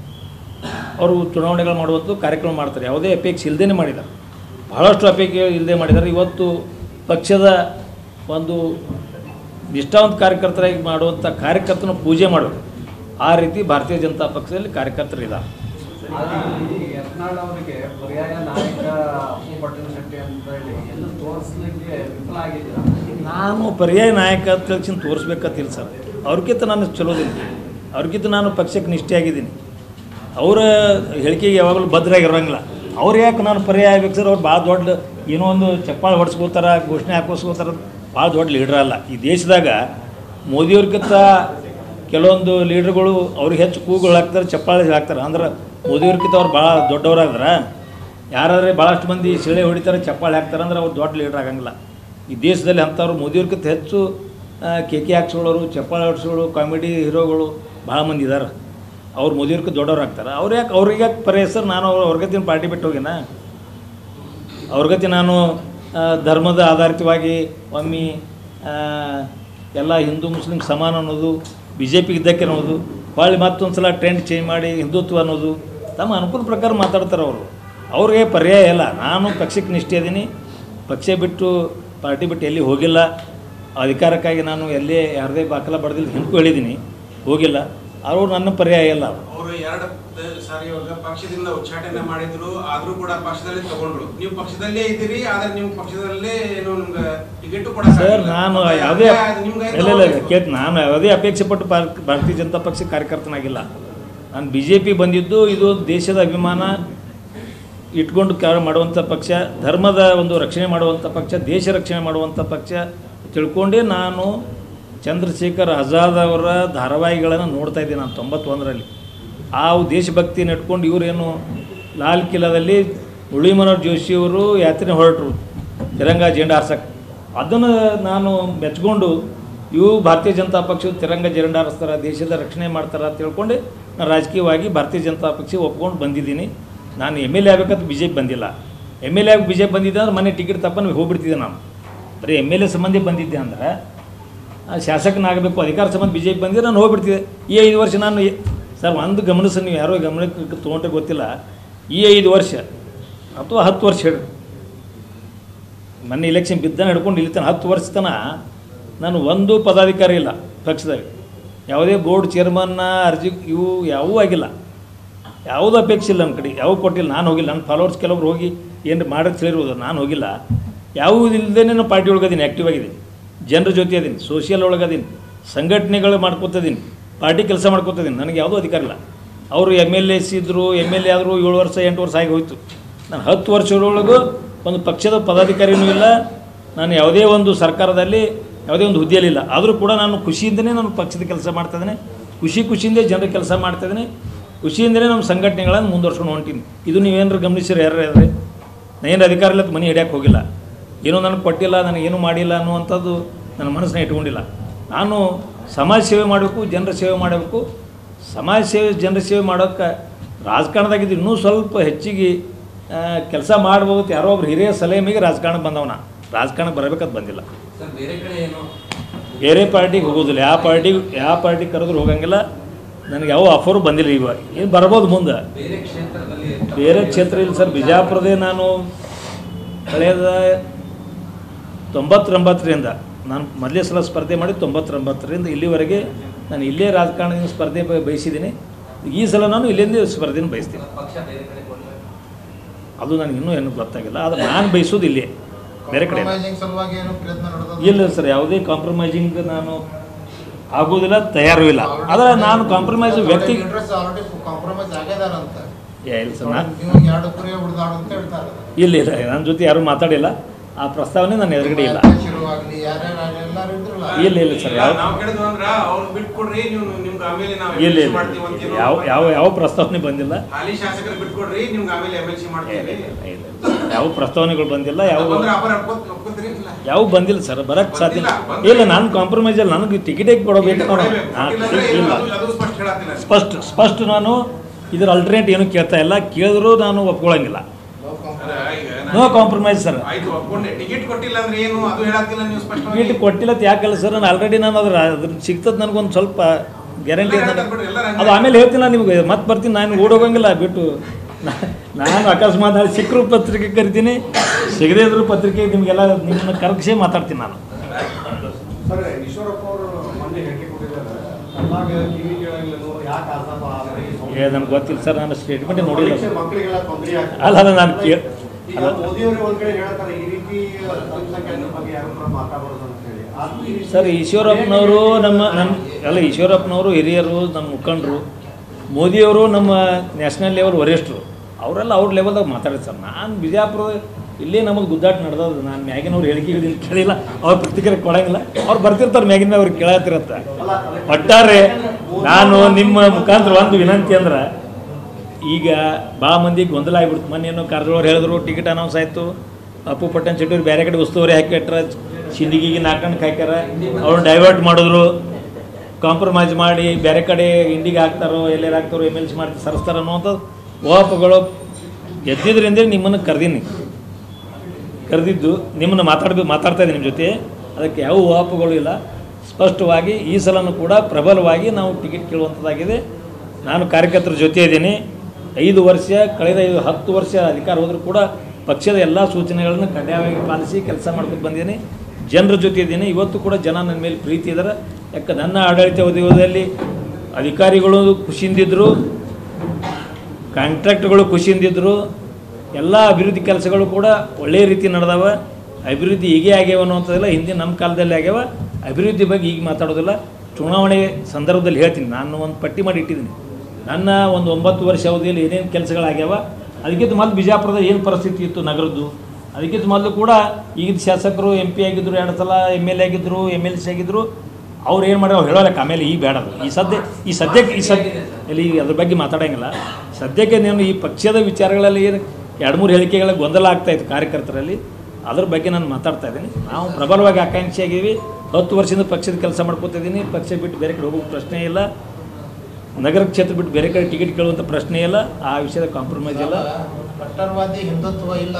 [SPEAKER 2] ಅವರು ಚುನಾವಣೆಗಳು ಮಾಡುವಂಥ ಕಾರ್ಯಕ್ರಮ ಮಾಡ್ತಾರೆ ಯಾವುದೇ ಅಪೇಕ್ಷೆ ಇಲ್ಲದೇ ಮಾಡಿದ್ದಾರೆ ಬಹಳಷ್ಟು ಅಪೇಕ್ಷೆ ಇಲ್ಲದೆ ಮಾಡಿದ್ದಾರೆ ಇವತ್ತು ಪಕ್ಷದ ಒಂದು ನಿಷ್ಠಾವಂತ ಕಾರ್ಯಕರ್ತರಾಗಿ ಮಾಡುವಂಥ ಕಾರ್ಯಕರ್ತನ ಪೂಜೆ ಮಾಡಬೇಕು ಆ ರೀತಿ ಭಾರತೀಯ ಜನತಾ ಪಕ್ಷದಲ್ಲಿ ಕಾರ್ಯಕರ್ತರು ಇದ್ದಾರೆ
[SPEAKER 4] ಆದ್ರೆ ಈ ಯತ್ನಾಳ್ ಅವರಿಗೆ ಪರ್ಯಾಯ ನಾಯಕ ಅಪ್ಪು ಪಟ್ಟಣ ಶೆಟ್ಟಿ ಅಂತ ಹೇಳಿ ಎಲ್ಲ ತೋರಿಸ್ಲಿಕ್ಕೆ ವಿಫಲ ಆಗಿದ್ದೀರಾ
[SPEAKER 2] ನಾನು ಪರ್ಯಾಯ ನಾಯಕ ಅಂತ ತಕ್ಷಣ ತೋರಿಸ್ಬೇಕಂತಿಲ್ಲ ಸರ್ ಅವ್ರಿಗಿಂತ ನಾನು ಚಲೋದಿಲ್ಲ ಅವ್ರಿಗಿಂತ ನಾನು ಪಕ್ಷಕ್ಕೆ ನಿಷ್ಠೆಯಾಗಿದ್ದೀನಿ ಅವರ ಹೇಳಿಕೆಗೆ ಯಾವಾಗಲೂ ಭದ್ರಾಗಿರೋಂಗಿಲ್ಲ ಅವ್ರು ಯಾಕೆ ನಾನು ಪರ್ಯಾಯ ಆಗ್ಬೇಕು ಸರ್ ಅವ್ರು ಭಾಳ ದೊಡ್ಡ ಏನೋ ಒಂದು ಚಪ್ಪಾಳೆ ಹೊಡ್ಸ್ಕೋತಾರ ಘೋಷಣೆ ಹಾಕೋಸ್ಕೋತಾರ ಭಾಳ ದೊಡ್ಡ ಲೀಡ್ರ್ ಅಲ್ಲ ಈ ದೇಶದಾಗ ಮೋದಿಯವ್ರಿಗಿಂತ ಕೆಲವೊಂದು ಲೀಡ್ರ್ಗಳು ಅವ್ರಿಗೆ ಹೆಚ್ಚು ಕೂಗುಗಳು ಹಾಕ್ತಾರೆ ಚಪ್ಪಾಳೆ ಹಾಕ್ತಾರೆ ಅಂದ್ರೆ ಮೋದಿಯವ್ರಿಗಿಂತ ಅವ್ರು ಭಾಳ ದೊಡ್ಡವರಾದ್ರ ಯಾರಾದ್ರೆ ಭಾಳಷ್ಟು ಮಂದಿ ಶಿಳೆ ಹೊಡಿತಾರೆ ಚಪ್ಪಾಳೆ ಹಾಕ್ತಾರೆ ಅಂದ್ರೆ ಅವ್ರು ದೊಡ್ಡ ಲೀಡ್ರ್ ಆಗಂಗಿಲ್ಲ ಈ ದೇಶದಲ್ಲಿ ಅಂಥವ್ರು ಮೋದಿಯವ್ರಿಗಿಂತ ಹೆಚ್ಚು ಕೆ ಕೆ ಹಾಕ್ಸೋಳೋರು ಚಪ್ಪಾಳೆ ಹೊಡ್ಸೋಳು ಕಾಮಿಡಿ ಹೀರೋಗಳು ಭಾಳ ಮಂದಿ ಇದ್ದಾರೆ ಅವ್ರು ಮೋದಿಯವ್ರಿಗೆ ದೊಡ್ಡವ್ರು ಆಗ್ತಾರೆ ಅವ್ರು ಯಾಕೆ ಅವ್ರಿಗೆ ಯಾಕೆ ಪರ್ಯಾಯ ಸರ್ ನಾನು ಅವ್ರ ಅವ್ರಿಗತಿನ ಪಾರ್ಟಿ ಬಿಟ್ಟು ಹೋಗಿನ ಅವ್ರಿಗತಿ ನಾನು ಆ, ಧರ್ಮದ ಆಧಾರಿತವಾಗಿ ಒಮ್ಮೆ ಆ, ಎಲ್ಲ ಹಿಂದೂ ಮುಸ್ಲಿಂ ಸಮಾನ ಅನ್ನೋದು ಬಿ ಜೆ ಪಿ ಇದ್ದಕ್ಕೆ ಅನ್ನೋದು ಹೊಳ್ಳಿ ಮತ್ತೊಂದು ಸಲ ಟ್ರೆಂಡ್ ಚೇಂಜ್ ಮಾಡಿ ಹಿಂದುತ್ವ ಅನ್ನೋದು ತಮ್ಮ ಅನುಕೂಲ ಪ್ರಕಾರ ಮಾತಾಡ್ತಾರೆ ಅವರು ಅವ್ರಿಗೆ ಪರ್ಯಾಯ ಇಲ್ಲ ನಾನು ಪಕ್ಷಕ್ಕೆ ನಿಷ್ಠೆ ಇದ್ದೀನಿ ಪಕ್ಷ ಬಿಟ್ಟು ಪಾರ್ಟಿ ಬಿಟ್ಟು ಎಲ್ಲಿ ಹೋಗಿಲ್ಲ ಅಧಿಕಾರಕ್ಕಾಗಿ ನಾನು ಎಲ್ಲೇ ಯಾರದೇ ಬಾಕಲ ಬಡ್ದಿಲ್ಲ ಹಿಂದಕ್ಕೂ ಹೇಳಿದ್ದೀನಿ ಹೋಗಿಲ್ಲ ಅವರು ನನ್ನ ಪರ್ಯಾಯ ಇಲ್ಲ ಅವರು
[SPEAKER 3] ಅವರು ಎರಡು ಸಾರಿ ಇವಾಗ ಪಕ್ಷದಿಂದ ಉಚ್ಚಾಟನೆ ಮಾಡಿದ್ರು ಆದ್ರೂ ಕೂಡ ಪಕ್ಷದಲ್ಲಿ ತಗೊಂಡ್ರು ನೀವು ಪಕ್ಷದಲ್ಲೇ ಇದ್ದೀರಿ ಆದ್ರೆ ನೀವು ಪಕ್ಷದಲ್ಲೇ ಏನು ನಿಮ್ಗೆ ಟಿಕೆಟ್ ಕೂಡ
[SPEAKER 2] ಸರ್ ನಾನು ಯಾವುದೇ ಇಲ್ಲ ಇಲ್ಲ ಇಲ್ಲ, ಕೇಳಿ ನಾನು ಯಾವುದೇ ಅಪೇಕ್ಷೆ ಪಟ್ಟು ಭಾರತ ಭಾರತೀಯ ಜನತಾ ಪಕ್ಷ ಕಾರ್ಯಕರ್ತನಾಗಿಲ್ಲ ನಾನು ಬಿ ಜೆ ಪಿ ಬಂದಿದ್ದು ಇದು ದೇಶದ ಅಭಿಮಾನ ಇಟ್ಕೊಂಡು ಕಾರ್ಯ ಮಾಡುವಂಥ ಪಕ್ಷ ಧರ್ಮದ ಒಂದು ರಕ್ಷಣೆ ಮಾಡುವಂಥ ಪಕ್ಷ ದೇಶ ರಕ್ಷಣೆ ಮಾಡುವಂಥ ಪಕ್ಷ ತಿಳ್ಕೊಂಡೇ ನಾನು ಚಂದ್ರಶೇಖರ್ ಆಜಾದ್ ಅವರ ಧಾರಾವಾಹಿಗಳನ್ನು ನೋಡ್ತಾ ಇದ್ದೀನಿ ನಾನು ತೊಂಬತ್ತೊಂದರಲ್ಲಿ ಆ ದೇಶಭಕ್ತಿ ನೆಟ್ಕೊಂಡು ಇವರೇನು ಲಾಲ್ ಕಿಲಾದಲ್ಲಿ ಮುರಳಿ ಮನೋಹರ್ ಜೋಶಿಯವರು ಯಾತ್ರೆ ಹೊರಟರು ತಿರಂಗ ಜೆಂಡಾ ಹಾರ್ಸಕ್ಕೆ ಅದನ್ನು ನಾನು ಮೆಚ್ಕೊಂಡು ಇವು ಭಾರತೀಯ ಜನತಾ ಪಕ್ಷ ತಿರಂಗ ಜೆಂಡಾ ಹಾರಿಸ್ತಾರೆ ದೇಶದ ರಕ್ಷಣೆ ಮಾಡ್ತಾರೆ ಅಂತ ತಿಳ್ಕೊಂಡು ನಾನು ರಾಜಕೀಯವಾಗಿ ಭಾರತೀಯ ಜನತಾ ಪಕ್ಷ ಒಪ್ಕೊಂಡು ಬಂದಿದ್ದೀನಿ ನಾನು ಎಮ್ ಎಲ್ ಎ ಆಗಬೇಕಂತ ಬಿ ಜೆ ಪಿ ಬಂದಿಲ್ಲ ಎಮ್ ಎಲ್ ಎ ಆಗಿ ಬಿ ಜೆ ಪಿ ಬಂದಿದ್ದೆ ಅಂದ್ರೆ ಮನೆ ಟಿಕೆಟ್ ತಪ್ಪನ್ನು ಹೋಗ್ಬಿಡ್ತಿದ್ದೆ ನಾನು ಬರೀ ಎಮ್ ಎಲ್ ಎ ಸಂಬಂಧಿ ಬಂದಿದ್ದೆ ಅಂದ್ರೆ ಆ ಶಾಸಕನಾಗಬೇಕು ಅಧಿಕಾರ ಸಂಬಂಧ ಬಿ ಜೆ ಪಿ ಬಂದಿದ್ರೆ ನಾನು ಹೋಗ್ಬಿಡ್ತಿದ್ದೆ ಈ ಐದು ವರ್ಷ ನಾನು ಎ- ಸರ್ ಒಂದು ಗಮನಿಸಿ ನೀವು ಯಾರೋ ಗಮನಕ್ಕೆ ತೊಗೊಂಡ್ರೆ ಗೊತ್ತಿಲ್ಲ ಈ ಐದು ವರ್ಷ ಅಥವಾ ಹತ್ತು ವರ್ಷ ಹೇಳಿ ಮೊನ್ನೆ ಇಲೆಕ್ಷನ್ ಬಿದ್ದಾನೆ ಹಿಡ್ಕೊಂಡು ಇಲ್ಲಿ ತನಕ ಹತ್ತು ವರ್ಷ ತನಕ ನಾನು ಒಂದು ಪದಾಧಿಕಾರಿ ಇಲ್ಲ ಪಕ್ಷದಾಗ ಯಾವುದೇ ಬೋರ್ಡ್ ಚೇರ್ಮನ್ನ ಅರ್ಜಿ ಇವು ಯಾವೂ ಆಗಿಲ್ಲ ಯಾವುದೂ ಅಪೇಕ್ಷೆ ಇಲ್ಲ ನಮ್ಮ ಕಡೆ ಯಾವ ಕೊಟ್ಟಿಲ್ಲ ನಾನು ಹೋಗಿಲ್ಲ ನನ್ನ ಫಾಲೋವರ್ಸ್ ಕೆಲವ್ರು ಹೋಗಿ ಏನು ಮಾಡೋದು ಹೇಳಿರ್ಬೋದು ನಾನು ಹೋಗಿಲ್ಲ ಯಾವುದೂ ಇಲ್ಲದೇ ನಾನು ಪಾರ್ಟಿ ಒಳಗದೀನಿ ಆ್ಯಕ್ಟಿವ್ ಆಗಿದ್ದೀನಿ ಜನರ ಜೊತೆ ಅದೀನಿ ಸೋಷಿಯಲ್ ಒಳಗದೀನಿ ಸಂಘಟನೆಗಳು ಮಾಡ್ಕೊತಿದ್ದೀನಿ ಪಾರ್ಟಿ ಕೆಲಸ ಮಾಡ್ಕೊತಿದ್ದೀನಿ ನನಗೆ ಯಾವುದೂ ಅಧಿಕಾರ ಇಲ್ಲ ಅವರು ಎಮ್ ಎಲ್ ಎಸ್ ಇದ್ದರು ಎಮ್ ಎಲ್ ಎ ಆದರೂ ಏಳು ವರ್ಷ ಎಂಟು ವರ್ಷ ಆಗಿ ಹೋಯ್ತು ನಾನು ಹತ್ತು ವರ್ಷದೊಳಗೂ ಒಂದು ಪಕ್ಷದ ಪದಾಧಿಕಾರಿನೂ ಇಲ್ಲ ನಾನು ಯಾವುದೇ ಒಂದು ಸರ್ಕಾರದಲ್ಲಿ ಯಾವುದೇ ಒಂದು ಹುದ್ದೆಯಲ್ಲಿಲ್ಲ ಆದರೂ ಕೂಡ ನಾನು ಖುಷಿಯಿಂದನೇ ನಾನು ಪಕ್ಷದ ಕೆಲಸ ಮಾಡ್ತಾಯಿದ್ದೇನೆ ಖುಷಿ ಖುಷಿಯಿಂದ ಜನರ ಕೆಲಸ ಮಾಡ್ತಾಯಿದ್ದೀನಿ ಖುಷಿಯಿಂದಲೇ ನಮ್ಮ ಸಂಘಟನೆಗಳನ್ನು ಮುಂದುವರ್ಸ್ಕೊಂಡು ಹೊಂಟೀನಿ ಇದು ನೀವೇನಾರು ಗಮನಿಸಿರಿ ಯಾರು ಹೇಳ್ರಿ ಏನು ಅಧಿಕಾರ ಇಲ್ಲ ಮನೆ ಹಿಡಿಯೋಕೆ ಹೋಗಿಲ್ಲ ಏನೋ ನನಗೆ ಕೊಟ್ಟಿಲ್ಲ ನನಗೇನು ಮಾಡಿಲ್ಲ ಅನ್ನುವಂಥದ್ದು ನನ್ನ ಮನಸ್ಸನ್ನ ಇಟ್ಕೊಂಡಿಲ್ಲ ನಾನು ಸಮಾಜ ಸೇವೆ ಮಾಡಬೇಕು ಜನರ ಸೇವೆ ಮಾಡಬೇಕು ಸಮಾಜ ಸೇವೆ ಜನರ ಸೇವೆ ಮಾಡೋಕ್ಕೆ ರಾಜಕಾರಣದಾಗಿದ್ದು ಇನ್ನೂ ಸ್ವಲ್ಪ ಹೆಚ್ಚಿಗೆ ಕೆಲಸ ಮಾಡ್ಬೋದು ಯಾರೋ ಒಬ್ರು ಹಿರಿಯ ಸಲಹೆ ಮೇಲೆ ರಾಜಕಾರಣಕ್ಕೆ ಬಂದವನ ರಾಜಕಾರಣಕ್ಕೆ ಬರಬೇಕಂತ ಬಂದಿಲ್ಲ
[SPEAKER 6] ಸರ್ ಬೇರೆ ಕಡೆ ಏನು
[SPEAKER 2] ಬೇರೆ ಪಾರ್ಟಿಗೆ ಹೋಗೋದಿಲ್ಲ ಯಾವ ಪಾರ್ಟಿಗೆ ಯಾವ ಪಾರ್ಟಿ ಕರೆದ್ರು ಹೋಗಂಗಿಲ್ಲ ನನಗೆ ಯಾವ ಆಫರು ಬಂದಿಲ್ಲ ಇವಾಗ ಏನು ಬರ್ಬೋದು ಮುಂದೆ
[SPEAKER 6] ಬೇರೆ ಕ್ಷೇತ್ರದಲ್ಲಿ
[SPEAKER 2] ಬೇರೆ ಕ್ಷೇತ್ರ ಇಲ್ಲ ಸರ್ ಬಿಜಾಪುರದೇ ನಾನು ಕಳೆದ ತೊಂಬತ್ತೊಂಬತ್ತರಿಂದ ನಾನು ಮೊದಲೇ ಸಲ ಸ್ಪರ್ಧೆ ಮಾಡಿ ತೊಂಬತ್ತೊಂಬತ್ತರಿಂದ ಇಲ್ಲಿವರೆಗೆ ನಾನು ಇಲ್ಲೇ ರಾಜಕಾರಣದಿಂದ ಸ್ಪರ್ಧೆ ಬ- ಬಯಸಿದ್ದೀನಿ ಈ ಸಲ ನಾನು ಇಲ್ಲಿಂದ ಸ್ಪರ್ಧೆನ ಬಯಸ್ತೀನಿ
[SPEAKER 6] ಪಕ್ಷ ಬೇರೆ ಕಡೆ ಕೊಡ್ಬೇಕು
[SPEAKER 2] ಅದು ನನಗೆ ಇನ್ನೂ ಏನು ಗೊತ್ತಾಗಿಲ್ಲ ಆದರೆ ನಾನು ಬಯಸೋದು ಇಲ್ಲೇ ಬೇರೆ ಕಡೆ ಅಲ್ಲ.
[SPEAKER 7] Compromising ಸಲುವಾಗಿ ಏನು ಪ್ರಯತ್ನ ನಡೆದದ
[SPEAKER 2] ಇಲ್ಲ ಸರ್ ಯಾವುದೇ ಕಾಂಪ್ರಮೈಸಿಂಗ್ ನಾನು ಆಗೋದಿಲ್ಲ ತಯಾರು ಇಲ್ಲ ಆದರೆ ನಾನು ಕಾಂಪ್ರಮೈಸ್ ವ್ಯಕ್ತಿ
[SPEAKER 7] ಇಂಟ್ರೆಸ್ಟ್ ಆಲ್ರೆಡಿ ಕಾಂಪ್ರಮೈಸ್ ಆಗ್ಯದಾರ ಅಂತ
[SPEAKER 2] ಏ, ಇಲ್ಲ ಸರ್ ನಾನು
[SPEAKER 7] ನೀವು ಎರಡು ಕುರಿ ಹುಡ್ದಾಡು ಅಂತ ಹೇಳ್ತಾರೆ
[SPEAKER 2] ಇಲ್ಲ ಇಲ್ಲ ನನ್ನ ಜೊತೆ ಯಾರೂ ಮಾತಾಡಿಲ್ಲ ಆ ಪ್ರಸ್ತಾವನೆ ನನ್ನ ಎದುರುಗಡೆ ಇಲ್ಲ
[SPEAKER 7] ಶುರುವಾಗ್ಲಿ ಯಾರ್ಯಾರು ಎಲ್ಲರೂ ಇದ್ರಲ್ಲ
[SPEAKER 2] ಇಲ್ಲ ಇಲ್ಲ ಸರ್ ಯಾವ
[SPEAKER 3] ನಾವು ಕೇಳಿದ್ವು ಅಂದ್ರ ಅವ್ರು ಬಿಟ್ಕೊಡ್ರಿ ನೀವು ನಿಮ್ಗೆ ಆಮೇಲೆ ನಾವು
[SPEAKER 2] ಇಲ್ಲ
[SPEAKER 3] MLC
[SPEAKER 2] ಇಲ್ಲ
[SPEAKER 3] ಮಾಡ್ತೀವಿ ಅಂತ ಏನೋ
[SPEAKER 2] ಯಾವ ಯಾವ ಯಾವ ಪ್ರಸ್ತಾವನೆ ಬಂದಿಲ್ಲ
[SPEAKER 3] ಹಾಲಿ ಶಾಸಕರು ಬಿಟ್ಕೊಡ್ರಿ ನಿಮ್ಗೆ ಆಮೇಲೆ ಎಮ್ ಎಲ್ ಸಿ
[SPEAKER 2] ಇಲ್ಲ,
[SPEAKER 3] ಮಾಡ್ತೀವಿ
[SPEAKER 2] ಇಲ್ಲ, ಇಲ್ಲ. ಯಾವ ಪ್ರಸ್ತಾವನೆಗಳು ಬಂದಿಲ್ಲ ಯಾವ
[SPEAKER 3] ಬಂದ್ರೆ ಅಪರ ಒಪ್ಕೊತೀರಿ ಇಲ್ಲ
[SPEAKER 2] ಯಾವ ಬಂದಿಲ್ಲ ಸರ್ ಬರಕ್ಕೆ ಸಾಧ್ಯ ಇಲ್ಲ.
[SPEAKER 3] ಬಂದಿಲ್ಲ,
[SPEAKER 2] ಇಲ್ಲ ನಾನು ಕಾಂಪ್ರಮೈಸ್ ಇಲ್ಲ ನನಗೆ ಟಿಕೆಟೇ ಕೊಡಬೇಕು ನಾನು
[SPEAKER 3] ಕೊಡಬೇಕು.
[SPEAKER 2] ಹಾ,
[SPEAKER 3] ಕೊಟ್ಟಿಲ್ಲ ಅಂದ್ರೆ
[SPEAKER 2] ಇಲ್ಲ
[SPEAKER 3] ಅದು- ಅದು ಸ್ಪಷ್ಟ ಹೇಳತ್ತಿಲ್ಲ
[SPEAKER 2] ಸ್ಪಷ್ಟ ಸ್ಪಷ್ಟ ನಾನು ಇದರ ಅಲ್ಟರ್ನೇಟ್ ಏನು ಕೇಳ್ತಾ ಇಲ್ಲ ಕೇಳಿದ್ರು ನಾನು ಒಪ್ಕೊಳ್ಳಂಗಿಲ್ಲ
[SPEAKER 3] ಅಲ್ಲ, ಈಗ ನಾನು-
[SPEAKER 2] ನೋ ಕಾಂಪ್ರಮೈಸ್ ಸರ್
[SPEAKER 3] ಆಯ್ತು ಒಪ್ಕೊಂಡೆ ಟಿಕೆಟ್ ಕೊಟ್ಟಿಲ್ಲ ಅಂದ್ರೆ ಏನು ಅದು ಹೇಳತ್ತಿಲ್ಲ ನೀವು ಸ್ಪಷ್ಟವಾಗಿ
[SPEAKER 2] ಟಿಕೆಟ್ ಕೊಟ್ಟಿಲ್ಲ ಅಂತ ಯಾಕಲ್ಲ ಸರ್ ನಾನು ಆಲ್ರೆಡಿ ನಾನು ಅದ್ರ ಅದ್ರ ಸಿಗ್ತದೆ ನನಗೊಂದು ಸ್ವಲ್ಪ ಗ್ಯಾರಂಟಿ
[SPEAKER 3] ಎಲ್ಲ ಹೇಳ್ತಾರೆ ಬಿಡ್ರಿ, ಎಲ್ಲ ಹಂಗೆ.
[SPEAKER 2] ಅದು ಆಮೇಲೆ ಹೇಳ್ತೀನಿ ನಾನು ನಿಮ್ಗೆ ಮತ್ತೆ ಬರ್ತೀನಿ ನಾನು ಓಡೋಗಂಗಿಲ್ಲ ಬಿಟ್ಟು ನಾ- ನಾನು ಅಕಸ್ಮಾತ್ ಅಲ್ಲಿ ಸಿಕ್ಕರು ಪತ್ರಿಕೆ ಕರಿತೀನಿ ಸಿಗದೇ ಇದ್ರು ಪತ್ರಿಕೆ ನಿಮಗೆಲ್ಲ ನಿಮ್ಮನ್ನ ಕರ್ಕಿಸೇ ಮಾತಾಡ್ತೀನಿ ನಾನು
[SPEAKER 4] ಸರ್ ಈಶ್ವರಪ್ಪ ಅವರು ಮೊನ್ನೆ ಹೇಳಿಕೆ ಕೊಟ್ಟಿದ್ದಾರೆ ಕಲ್ಲಾಗ ಕಿವಿ ಕೇಳಂಗಿಲ್ಲ ಯಾಕೆ ಆಸಪ
[SPEAKER 2] ಏ ನನಗೆ ಗೊತ್ತಿಲ್ಲ ಸರ್ ನಾನು ಸ್ಟೇಟ್ಮೆಂಟ್ ನೋಡಿಲ್ಲ
[SPEAKER 4] ಪರೀಕ್ಷೆ ಮಕ್ಕಳಿಗೆಲ್ಲ ತೊಂದರೆ ಆಗ್ತದೆ
[SPEAKER 2] ಅಲ್ಲ ಅಲ್ಲ ನಾನು ಕೇಳ
[SPEAKER 4] ಈಗ ಮೋದಿಯವರು ಒಂದ್ ಕಡೆ ಹೇಳ್ತಾರೆ ಈ ರೀತಿ ಅಲ್ಪಸಂಖ್ಯಾತರ ಬಗ್ಗೆ ಯಾರು ಕೂಡ ಮಾತಾಡಬಾರ್ದು ಅಂತ ಹೇಳಿ ಆದ್ರೂ ಈ
[SPEAKER 2] ಸರ್ ಈಶ್ವರಪ್ಪನವರು ನಮ್ಮ ನಮ್ಮ ಅಲ್ಲ ಈಶ್ವರಪ್ಪನವರು ಹಿರಿಯರು ನಮ್ಮ ಮುಖಂಡರು ಮೋದಿಯವರು ನಮ್ಮ ನ್ಯಾಷನಲ್ ಲೆವೆಲ್ ವರಿಷ್ಠರು ಅವರೆಲ್ಲ ಅವ್ರ ಲೆವೆಲ್ದಾಗ ಮಾತಾಡಿದ್ರು ಸರ್ ನಾನು ಬಿಜಾಪುರ ಇಲ್ಲೇ ನಮಗೆ ಗುದ್ದಾಟ ನಡೆದದು ನಾನು ಮ್ಯಾಗಿನವ್ರು ಹೇಳಿಕೆಗಳಿಂದ ಕೇಳಿಲ್ಲ ಅವ್ರ ಪ್ರತಿಕ್ರಿಯೆ ಕೊಡಂಗಿಲ್ಲ ಅವ್ರು ಬರ್ತಿರ್ತಾರೆ ಮ್ಯಾಗಿನ ಅವ್ರಿಗೆ ಕೇಳತ್ತಿರತ್ತ ಒಟ್ಟಾರೆ ನಾನು ನಿಮ್ಮ ಮುಖಾಂತರ ಒಂದು ವಿನಂತಿ ಅಂದ್ರೆ ಈಗ ಭಾಳ ಮಂದಿ ಗೊಂದಲ ಆಗ್ಬಿಡ್ತು ಮೊನ್ನೆ ಏನೋ ಕಾರ್ದೊಳವ್ರು ಹೇಳಿದ್ರು ಟಿಕೆಟ್ ಅನೌನ್ಸ್ ಆಯಿತು ಅಪ್ಪು ಪಟ್ಟಣ ಚೆಟ್ಟೂರು ಬೇರೆ ಕಡೆ ಉಸ್ತುವಾರಿ ಹಾಕಿಟ್ರ ಸಿಂದಿಗಿಗೆ ನಾಲ್ಕಣ್ಣಕ್ಕೆ ಹಾಕ್ಯಾರ ಅವ್ರು ಡೈವರ್ಟ್ ಮಾಡಿದ್ರು ಕಾಂಪ್ರಮೈಸ್ ಮಾಡಿ ಬೇರೆ ಕಡೆ ಇಂಡಿಗೆ ಹಾಕ್ತಾರೋ ಎಲ್ಲೇರು ಹಾಕ್ತಾರೋ ಎಮ್ ಎಲ್ ಸಿ ಮಾಡಿ ಸರಿಸ್ತಾರೋ ಅನ್ನೋವಂಥದ್ದು ಓಪಗಳು ಎದ್ದಿದ್ರಿಂದ ನಿಮ್ಮನ್ನು ಕರೆದೀನಿ ಕರೆದಿದ್ದು ನಿಮ್ಮನ್ನು ಮಾತಾಡ್ಬೇಕು ಮಾತಾಡ್ತಾ ಇದ್ದೀನಿ ನಿಮ್ಮ ಜೊತೆ ಅದಕ್ಕೆ ಯಾವ ಊಹಾಪಗಳು ಇಲ್ಲ ಸ್ಪಷ್ಟವಾಗಿ ಈ ಸಲನೂ ಕೂಡ ಪ್ರಬಲವಾಗಿ ನಾವು ಟಿಕೆಟ್ ಕೇಳುವಂಥದ್ದಾಗಿದೆ ನಾನು ಕಾರ್ಯಕರ್ತರ ಜೊತೆ ಇದ್ದೀನಿ ಐದು ವರ್ಷ ಕಳೆದ ಐದು ಹತ್ತು ವರ್ಷ ಅಧಿಕಾರ ಹೋದರೂ ಕೂಡ ಪಕ್ಷದ ಎಲ್ಲ ಸೂಚನೆಗಳನ್ನು ಕಡ್ಡಾಯವಾಗಿ ಪಾಲಿಸಿ ಕೆಲಸ ಮಾಡ್ಕೊಂಡು ಬಂದಿದ್ದೀನಿ ಜನರ ಜೊತೆ ಇದ್ದೀನಿ ಇವತ್ತು ಕೂಡ ಜನ ನನ್ನ ಮೇಲೆ ಪ್ರೀತಿ ಇದ್ದಾರೆ ಯಾಕೆ ನನ್ನ ಆಡಳಿತ ಅವಧಿಯಲ್ಲಿ ಅಧಿಕಾರಿಗಳು ಖುಷಿಯಿಂದಿದ್ದರು ಕಾಂಟ್ರಾಕ್ಟ್ಗಳು ಖುಷಿಯಿಂದಿದ್ದರು ಎಲ್ಲ ಅಭಿವೃದ್ಧಿ ಕೆಲಸಗಳು ಕೂಡ ಒಳ್ಳೆಯ ರೀತಿ ನಡೆದವ ಅಭಿವೃದ್ಧಿ ಹೀಗೆ ಆಗ್ಯಾವ ಅನ್ನೋಂಥದ್ದೆಲ್ಲ ಹಿಂದಿನ ನಮ್ಮ ಕಾಲದಲ್ಲಿ ಆಗ್ಯಾವ ಅಭಿವೃದ್ಧಿ ಬಗ್ಗೆ ಈಗ ಮಾತಾಡೋದಿಲ್ಲ ಚುನಾವಣೆ ಸಂದರ್ಭದಲ್ಲಿ ಹೇಳ್ತೀನಿ ನಾನು ಒಂದು ಪಟ್ಟಿ ಮಾಡಿ ಇಟ್ಟಿದ್ದೀನಿ ನನ್ನ ಒಂದು ಒಂಬತ್ತು ವರ್ಷ ಅವಧಿಯಲ್ಲಿ ಏನೇನು ಕೆಲಸಗಳಾಗ್ಯಾವ ಅದಕ್ಕಿಂತ ಮೊದಲು ಬಿಜಾಪುರದ ಏನು ಪರಿಸ್ಥಿತಿ ಇತ್ತು ನಗರದ್ದು ಅದಕ್ಕಿಂತ ಮೊದಲು ಕೂಡ ಈಗಿನ ಶಾಸಕರು ಎಂ ಪಿ ಆಗಿದ್ದರು ಎರಡು ಸಲ ಎಮ್ ಎಲ್ ಎ ಆಗಿದ್ದರು ಎಮ್ ಎಲ್ ಸಿ ಆಗಿದ್ದರು ಅವ್ರು ಏನು ಮಾಡ್ಯಾರ ಹೇಳೋಲಕ್ಕ ಆಮೇಲೆ ಈ ಬೇಡ ಅದು. ಈ ಸದ್ಯ ಈ ಸದ್ಯಕ್ಕೆ ಈ ಸದ್ಯ ಇಲ್ಲಿ ಅದ್ರ ಬಗ್ಗೆ ಮಾತಾಡಂಗಿಲ್ಲ ಸದ್ಯಕ್ಕೆ ನಾನು ಈ ಪಕ್ಷದ ವಿಚಾರಗಳಲ್ಲಿ ಏನು ಎರಡು ಮೂರು ಹೇಳಿಕೆಗಳ ಗೊಂದಲ ಆಗ್ತಾ ಇತ್ತು ಕಾರ್ಯಕರ್ತರಲ್ಲಿ ಅದ್ರ ಬಗ್ಗೆ ನಾನು ಮಾತಾಡ್ತಾ ಇದ್ದೀನಿ ನಾವು ಪ್ರಬಲವಾಗಿ ಆಕಾಂಕ್ಷಿ ಆಗೀವಿ ಹತ್ತು ವರ್ಷದಿಂದ ಪಕ್ಷದ ಕೆಲಸ ಮಾಡ್ಕೊತಿದ್ದೀನಿ ಪಕ್ಷ ಬಿಟ್ಟು ಬೇರೆ ಕಡೆ ಹೋಗೋ ಪ್ರಶ್ನೆ ಇಲ್ಲ ನಗರ ಕ್ಷೇತ್ರ ಬಿಟ್ಟು ಬೇರೆ ಕಡೆ ಟಿಕೆಟ್ ಕೇಳುವಂಥ ಪ್ರಶ್ನೆ ಇಲ್ಲ ಆ ವಿಷಯದ ಕಾಂಪ್ರಮೈಸ್ ಇಲ್ಲ
[SPEAKER 7] ಕಟ್ಟರ್ವಾದಿ ಹಿಂದುತ್ವ ಇಲ್ಲ